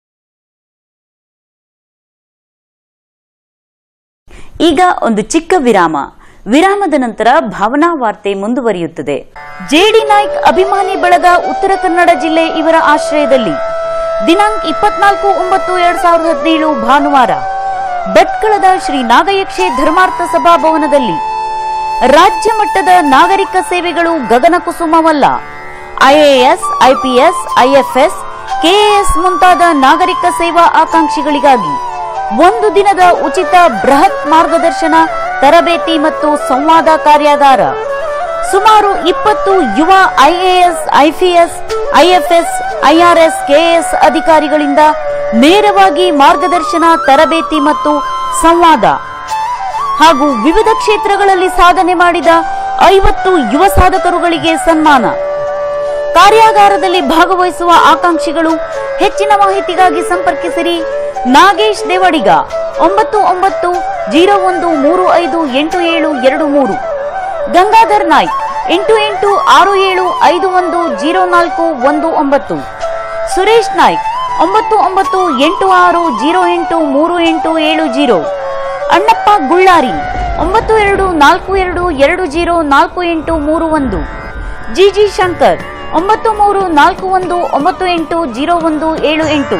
ಈಗ ಒಂದು ಚಿಕ್ಕ ವಿರಾಮ ವಿರಾಮದ ನಂತರ ಭಾವನಾ ವಾರ್ತೆ ಮುಂದುವರಿಯುತ್ತದೆ ಜೆಡಿ ನಾಯ್ಕ್ ಅಭಿಮಾನಿ ಬಳಗ ಉತ್ತರ ಕನ್ನಡ ಜಿಲ್ಲೆ ಇವರ ಆಶ್ರಯದಲ್ಲಿ ದಿನಾಂಕ ಇಪ್ಪತ್ನಾಲ್ಕು ಒಂಬತ್ತು ಎರಡ್ ಸಾವಿರದ ಹದಿನೇಳು ಭಾನುವಾರ ಭಟ್ಕಳದ ಶ್ರೀ ನಾಗಯಕ್ಷೆ ಧರ್ಮಾರ್ಥ ಸಭಾಭವನದಲ್ಲಿ ರಾಜ್ಯ ಮಟ್ಟದ ನಾಗರಿಕ ಸೇವೆಗಳು ಗಗನ ಕುಸುಮವಲ್ಲ ಐಎಎಸ್ ಐಪಿಎಸ್ ಐಎಫ್ಎಸ್ ಕೆಎಎಸ್ ಮುಂತಾದ ನಾಗರಿಕ ಸೇವಾ ಆಕಾಂಕ್ಷಿಗಳಿಗಾಗಿ ಒಂದು ದಿನದ ಉಚಿತ ಬೃಹತ್ ಮಾರ್ಗದರ್ಶನ ತರಬೇತಿ ಮತ್ತು ಸಂವಾದ ಕಾರ್ಯಾಗಾರ ಸುಮಾರು ಇಪ್ಪತ್ತು ಯುವ IAS IPS IFS IRS KAS ಅಧಿಕಾರಿಗಳಿಂದ ನೇರವಾಗಿ ಮಾರ್ಗದರ್ಶನ ತರಬೇತಿ ಮತ್ತು ಸಂವಾದ ಹಾಗೂ ವಿವಿಧ ಕ್ಷೇತ್ರಗಳಲ್ಲಿ ಸಾಧನೆ ಮಾಡಿದ ಐವತ್ತು ಯುವ ಸಾಧಕರುಗಳಿಗೆ ಸನ್ಮಾನ ಕಾರ್ಯಾಗಾರದಲ್ಲಿ ಭಾಗವಹಿಸುವ ಆಕಾಂಕ್ಷಿಗಳು ಹೆಚ್ಚಿನ ಮಾಹಿತಿಗಾಗಿ ಸಂಪರ್ಕಿಸಿರಿ ನಾಗೇಶ್ ದೇವಡಿಗ ಒಂಬತ್ತು ಒಂಬತ್ತು ಜೀರೋ ಒಂದು ಮೂರು ಐದು ಎಂಟು ಏಳು ಎರಡು ಮೂರು ಗಂಗಾಧರ್ ನಾಯ್ಕ್ ಎಂಟು ಎಂಟು ಆರು ಏಳು ಐದು ಒಂದು ಜೀರೋ ನಾಲ್ಕು ಒಂದು ಒಂಬತ್ತು ಸುರೇಶ್ ನಾಯ್ಕ್ ಒಂಬತ್ತು ಒಂಬತ್ತು ಎಂಟು ಆರು ಜೀರೋ ಎಂಟು ಮೂರು ಎಂಟು ಏಳು ಜೀರೋ ಅಣ್ಣಪ್ಪ ಗುಳ್ಳಾರಿ ಒಂಬತ್ತು ಎರಡು ನಾಲ್ಕು ಎರಡು ಎರಡು ಜೀರೋ ನಾಲ್ಕು ಎಂಟು ಮೂರು ಒಂದು ಜಿಜಿ ಶಂಕರ್ ಒಂಬತ್ತು ಮೂರು ನಾಲ್ಕು ಒಂದು ಒಂಬತ್ತು ಎಂಟು ಜೀರೋ ಒಂದು ಏಳು ಎಂಟು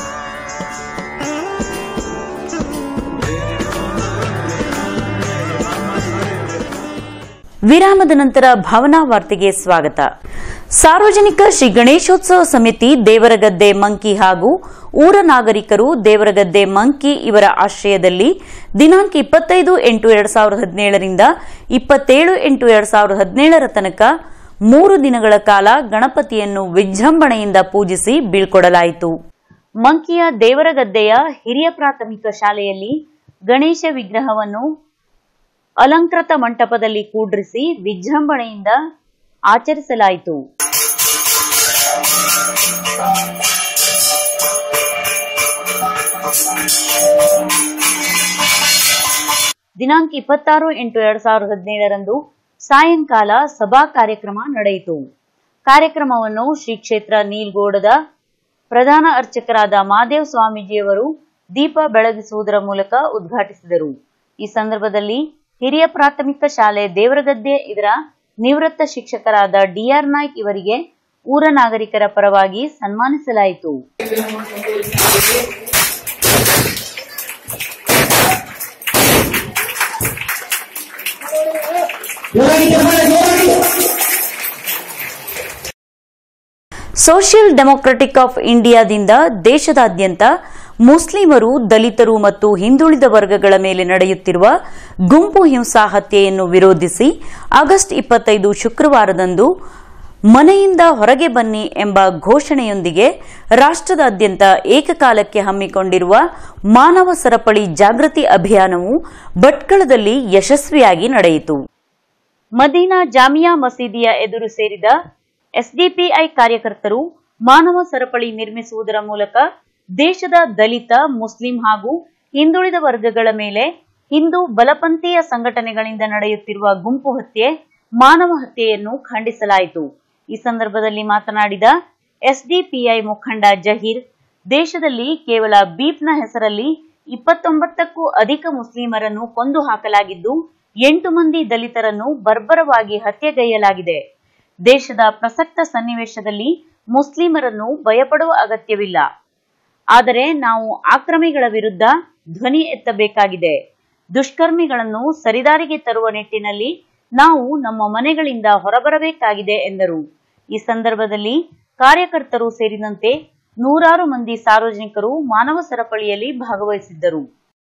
ವಿರಾಮದ ನಂತರ ಭಾವನಾ ವಾರ್ತೆಗೆ ಸ್ವಾಗತ ಸಾರ್ವಜನಿಕ ಶ್ರೀ ಗಣೇಶೋತ್ಸವ ಸಮಿತಿ ದೇವರಗದ್ದೆ ಮಂಕಿ ಹಾಗೂ ಊರ ನಾಗರಿಕರು ದೇವರಗದ್ದೆ ಮಂಕಿ ಇವರ ಆಶ್ರಯದಲ್ಲಿ ದಿನಾಂಕ ಇಪ್ಪತ್ತೈದು ಎಂಟು ಎರಡ್ ಸಾವಿರದ ಹದಿನೇಳರಿಂದ ಇಪ್ಪತ್ತೇಳು ಎಂಟು ಎರಡ್ ಸಾವಿರದ ಹದಿನೇಳರ ತನಕ ಮೂರು ದಿನಗಳ ಕಾಲ ಗಣಪತಿಯನ್ನು ವಿಜೃಂಭಣೆಯಿಂದ ಪೂಜಿಸಿ ಬೀಳ್ಕೊಡಲಾಯಿತು ಮಂಕಿಯ ದೇವರಗದ್ದೆಯ ಹಿರಿಯ ಪ್ರಾಥಮಿಕ ಶಾಲೆಯಲ್ಲಿ ಗಣೇಶ ವಿಗ್ರಹವನ್ನು ಅಲಂಕೃತ ಮಂಟಪದಲ್ಲಿ ಕೂಡ್ರಿಸಿ ವಿಜೃಂಭಣೆಯಿಂದ ಆಚರಿಸಲಾಯಿತು ದಿನಾಂಕ ಇಪ್ಪತ್ತಾರು ಎಂಟು ಎರಡ್ ಸಾವಿರದ ಹದಿನೇಳರಂದು ಸಾಯಂಕಾಲ ಸಭಾ ಕಾರ್ಯಕ್ರಮ ನಡೆಯಿತು ಕಾರ್ಯಕ್ರಮವನ್ನು ಶ್ರೀ ಕ್ಷೇತ್ರ ನೀಲ್ಗೋಡದ ಪ್ರಧಾನ ಅರ್ಚಕರಾದ ಮಾದೇವ್ ಸ್ವಾಮೀಜಿಯವರು ದೀಪ ಬೆಳಗಿಸುವುದರ ಮೂಲಕ ಉದ್ಘಾಟಿಸಿದರು ಈ ಸಂದರ್ಭದಲ್ಲಿ ಹಿರಿಯ ಪ್ರಾಥಮಿಕ ಶಾಲೆ ದೇವರಗದ್ದೆ ಇದರ ನಿವೃತ್ತ ಶಿಕ್ಷಕರಾದ ಡಿಆರ್ ನಾಯ್ಕ್ ಇವರಿಗೆ ಊರ ನಾಗರಿಕರ ಪರವಾಗಿ ಸನ್ಮಾನಿಸಲಾಯಿತು ಸೋಷಿಯಲ್ ಡೆಮೊಕ್ರೆಟಿಕ್ ಆಫ್ ಇಂಡಿಯಾದಿಂದ ದೇಶದಾದ್ಯಂತ ಮುಸ್ಲಿಮರು ದಲಿತರು ಮತ್ತು ಹಿಂದುಳಿದ ವರ್ಗಗಳ ಮೇಲೆ ನಡೆಯುತ್ತಿರುವ ಗುಂಪು ಹಿಂಸಾ ಹತ್ಯೆಯನ್ನು ವಿರೋಧಿಸಿ ಆಗಸ್ಟ್ ಇಪ್ಪತ್ತೈದು ಶುಕ್ರವಾರದಂದು ಮನೆಯಿಂದ ಹೊರಗೆ ಬನ್ನಿ ಎಂಬ ಘೋಷಣೆಯೊಂದಿಗೆ ರಾಷ್ಟ್ರದಾದ್ಯಂತ ಏಕಕಾಲಕ್ಕೆ ಹಮ್ಮಿಕೊಂಡಿರುವ ಮಾನವ ಸರಪಳಿ ಜಾಗೃತಿ ಅಭಿಯಾನವು ಭಟ್ಕಳದಲ್ಲಿ ಯಶಸ್ವಿಯಾಗಿ ನಡೆಯಿತು ಮದೀನಾ ಜಾಮಿಯಾ ಮಸೀದಿಯ ಎದುರು ಸೇರಿದ ಎಸ್ಡಿಪಿಐ ಕಾರ್ಯಕರ್ತರು ಮಾನವ ಸರಪಳಿ ನಿರ್ಮಿಸುವುದರ ಮೂಲಕ ದೇಶದ ದಲಿತ ಮುಸ್ಲಿಂ ಹಾಗೂ ಹಿಂದುಳಿದ ವರ್ಗಗಳ ಮೇಲೆ ಹಿಂದೂ ಬಲಪಂಥೀಯ ಸಂಘಟನೆಗಳಿಂದ ನಡೆಯುತ್ತಿರುವ ಗುಂಪು ಹತ್ಯೆ ಮಾನವ ಹತ್ಯೆಯನ್ನು ಖಂಡಿಸಲಾಯಿತು ಈ ಸಂದರ್ಭದಲ್ಲಿ ಮಾತನಾಡಿದ ಎಸ್ಡಿಪಿಐ ಮುಖಂಡ ಜಹೀರ್ ದೇಶದಲ್ಲಿ ಕೇವಲ ಬೀಪ್ನ ಹೆಸರಲ್ಲಿ ಇಪ್ಪತ್ತೊಂಬತ್ತಕ್ಕೂ ಅಧಿಕ ಮುಸ್ಲಿಮರನ್ನು ಕೊಂದು ಹಾಕಲಾಗಿದ್ದು ಎಂಟು ಮಂದಿ ದಲಿತರನ್ನು ಬರ್ಬರವಾಗಿ ಹತ್ಯೆಗೈಯಲಾಗಿದೆ ದೇಶದ ಪ್ರಸಕ್ತ ಸನ್ನಿವೇಶದಲ್ಲಿ ಮುಸ್ಲಿಮರನ್ನು ಭಯಪಡುವ ಅಗತ್ಯವಿಲ್ಲ ಆದರೆ ನಾವು ಆಕ್ರಮಿಗಳ ವಿರುದ್ಧ ಧ್ವನಿ ಎತ್ತಬೇಕಾಗಿದೆ ದುಷ್ಕರ್ಮಿಗಳನ್ನು ಸರಿದಾರಿಗೆ ತರುವ ನಿಟ್ಟಿನಲ್ಲಿ ನಾವು ನಮ್ಮ ಮನೆಗಳಿಂದ ಹೊರಬರಬೇಕಾಗಿದೆ ಎಂದರು ಈ ಸಂದರ್ಭದಲ್ಲಿ ಕಾರ್ಯಕರ್ತರು ಸೇರಿದಂತೆ ನೂರಾರು ಮಂದಿ ಸಾರ್ವಜನಿಕರು ಮಾನವ ಸರಪಳಿಯಲ್ಲಿ ಭಾಗವಹಿಸಿದ್ದರು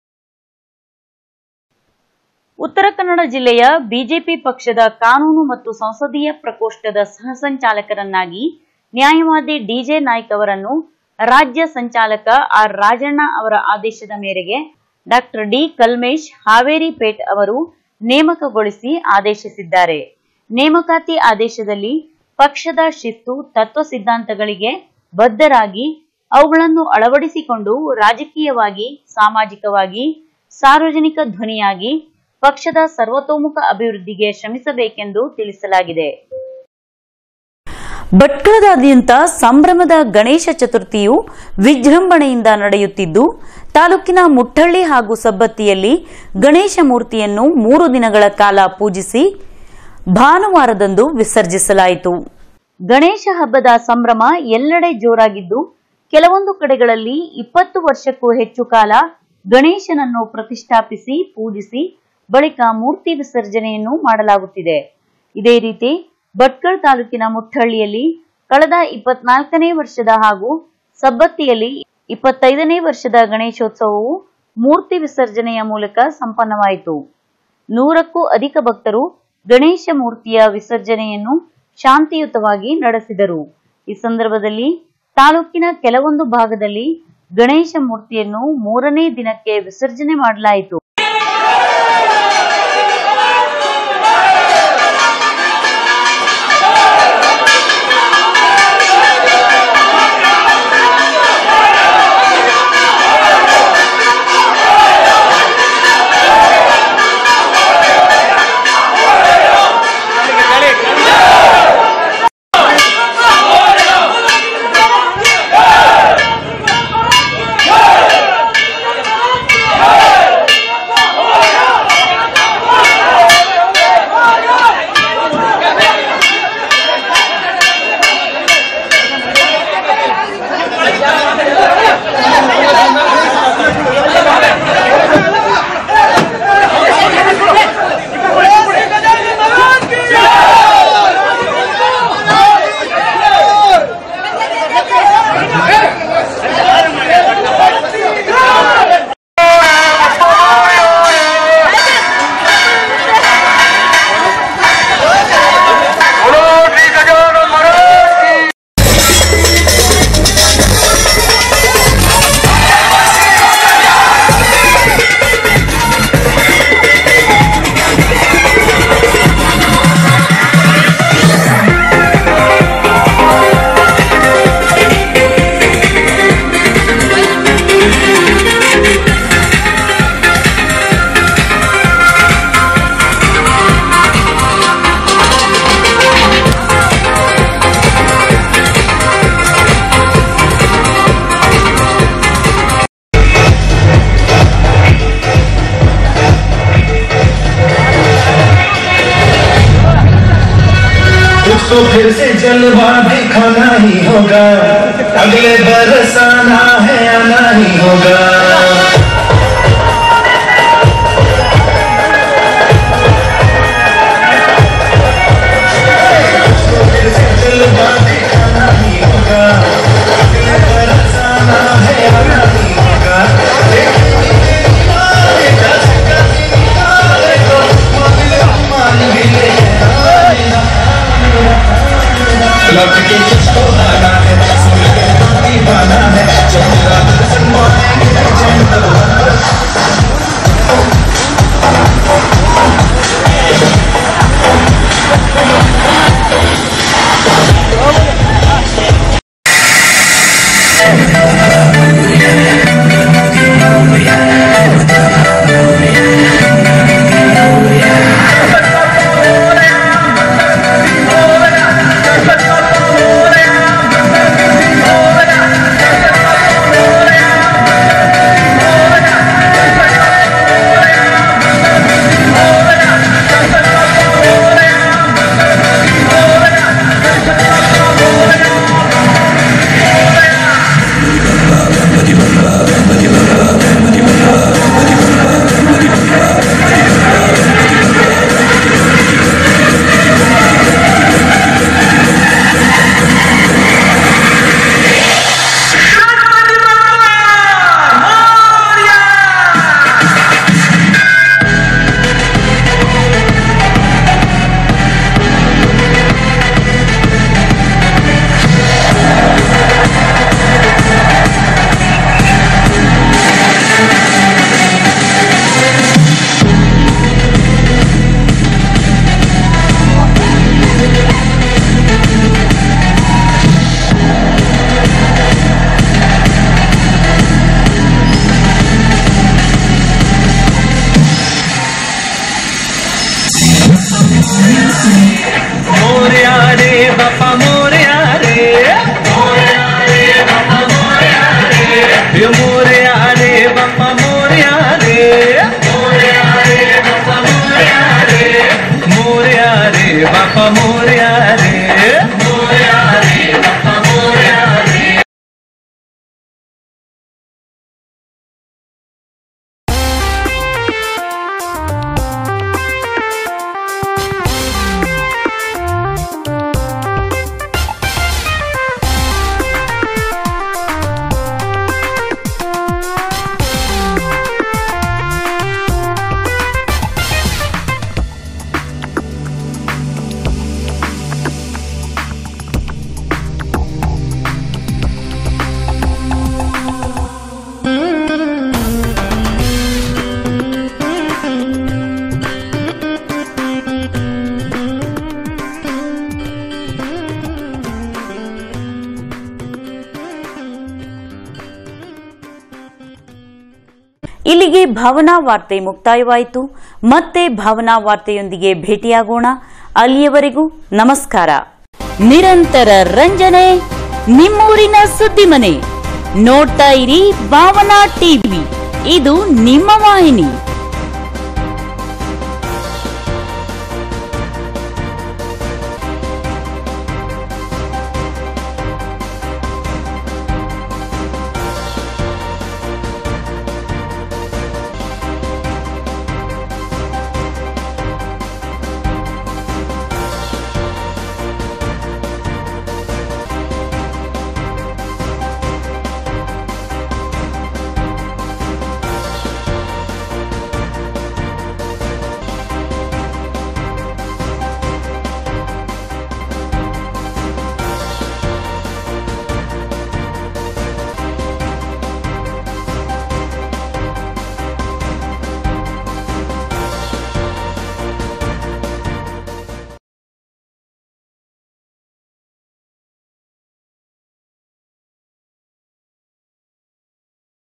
ಉತ್ತರ ಕನ್ನಡ ಜಿಲ್ಲೆಯ ಬಿಜೆಪಿ ಪಕ್ಷದ ಕಾನೂನು ಮತ್ತು ಸಂಸದೀಯ ಪ್ರಕೋಷ್ಠದ ಸಹ ಸಂಚಾಲಕರನ್ನಾಗಿ ನ್ಯಾಯವಾದಿ ಡಿಜೆ ನಾಯ್ಕ್ ಅವರನ್ನು ರಾಜ್ಯ ಸಂಚಾಲಕ ಆರ್ ರಾಜಣ್ಣ ಅವರ ಆದೇಶದ ಮೇರೆಗೆ ಡಾಕ್ಟರ್ ಡಿ ಕಲ್ಮೇಶ್ ಹಾವೇರಿ ಪೇಟ್ ಅವರು ನೇಮಕಗೊಳಿಸಿ ಆದೇಶಿಸಿದ್ದಾರೆ ನೇಮಕಾತಿ ಆದೇಶದಲ್ಲಿ ಪಕ್ಷದ ಶಿಸ್ತು ತತ್ವ ಸಿದ್ಧಾಂತಗಳಿಗೆ ಬದ್ಧರಾಗಿ ಅವುಗಳನ್ನು ಅಳವಡಿಸಿಕೊಂಡು ರಾಜಕೀಯವಾಗಿ ಸಾಮಾಜಿಕವಾಗಿ ಸಾರ್ವಜನಿಕ ಧ್ವನಿಯಾಗಿ ಪಕ್ಷದ ಸರ್ವತೋಮುಖ ಅಭಿವೃದ್ಧಿಗೆ ಶ್ರಮಿಸಬೇಕೆಂದು ತಿಳಿಸಲಾಗಿದೆ ಭಟ್ಕಳದಾದ್ಯಂತ ಸಂಭ್ರಮದ ಗಣೇಶ ಚತುರ್ಥಿಯು ವಿಜೃಂಭಣೆಯಿಂದ ನಡೆಯುತ್ತಿದ್ದು ತಾಲೂಕಿನ ಮುಟ್ಟಳ್ಳಿ ಹಾಗೂ ಸಬ್ಬತ್ತಿಯಲ್ಲಿ ಗಣೇಶ ಮೂರ್ತಿಯನ್ನು ಮೂರು ದಿನಗಳ ಕಾಲ ಪೂಜಿಸಿ ಭಾನುವಾರದಂದು ವಿಸರ್ಜಿಸಲಾಯಿತು ಗಣೇಶ ಹಬ್ಬದ ಸಂಭ್ರಮ ಎಲ್ಲೆಡೆ ಜೋರಾಗಿದ್ದು ಕೆಲವೊಂದು ಕಡೆಗಳಲ್ಲಿ ಇಪ್ಪತ್ತು ವರ್ಷಕ್ಕೂ ಹೆಚ್ಚು ಕಾಲ ಗಣೇಶನನ್ನು ಪ್ರತಿಷ್ಠಾಪಿಸಿ ಪೂಜಿಸಿ ಬಳಿಕ ಮೂರ್ತಿ ವಿಸರ್ಜನೆಯನ್ನು ಮಾಡಲಾಗುತ್ತಿದೆ ಇದೇ ರೀತಿ ಭಟ್ಕಳ ತಾಲೂಕಿನ ಮುಟ್ಟಹಳ್ಳಿಯಲ್ಲಿ ಕಳೆದ ಇಪ್ಪತ್ನಾಲ್ಕನೇ ವರ್ಷದ ಹಾಗೂ ಸಬ್ಬತ್ತಿಯಲ್ಲಿ ಇಪ್ಪತ್ತೈದನೇ ವರ್ಷದ ಗಣೇಶೋತ್ಸವವು ಮೂರ್ತಿ ವಿಸರ್ಜನೆಯ ಮೂಲಕ ಸಂಪನ್ನವಾಯಿತು ನೂರಕ್ಕೂ ಅಧಿಕ ಭಕ್ತರು ಗಣೇಶ ಮೂರ್ತಿಯ ವಿಸರ್ಜನೆಯನ್ನು ಶಾಂತಿಯುತವಾಗಿ ನಡೆಸಿದರು ಈ ಸಂದರ್ಭದಲ್ಲಿ ತಾಲೂಕಿನ ಕೆಲವೊಂದು ಭಾಗದಲ್ಲಿ ಗಣೇಶ ಮೂರ್ತಿಯನ್ನು ಮೂರನೇ ದಿನಕ್ಕೆ ವಿಸರ್ಜನೆ ಮಾಡಲಾಯಿತು तो फिर से जलवा दिखाना ही होगा अगले बरस आना है आना ही होगा फिर से जलवा दिखाना ही होगा अगले बरस आना है आना ही होगा मान भी ले लौट के किसको आना है सुन के दीवाना है जो मेरा दर्शन मानेंगे मोरया रे बापा मोरया रे ये मोरया रे बापा मोरया रे मोरया रे बापा मोरया रे मोरया रे बापा मोरया रे ಇಲ್ಲಿಗೆ ಭಾವನಾ ವಾರ್ತೆ ಮುಕ್ತಾಯವಾಯಿತು ಮತ್ತೆ ಭಾವನಾ ವಾರ್ತೆಯೊಂದಿಗೆ ಭೇಟಿಯಾಗೋಣ ಅಲ್ಲಿಯವರೆಗೂ ನಮಸ್ಕಾರ ನಿರಂತರ ರಂಜನೆ ನಿಮ್ಮೂರಿನ ಸುದ್ದಿ ಮನೆ ನೋಡ್ತಾ ಇರಿ ಭಾವನಾ ಟಿವಿ ಇದು ನಿಮ್ಮ ವಾಹಿನಿ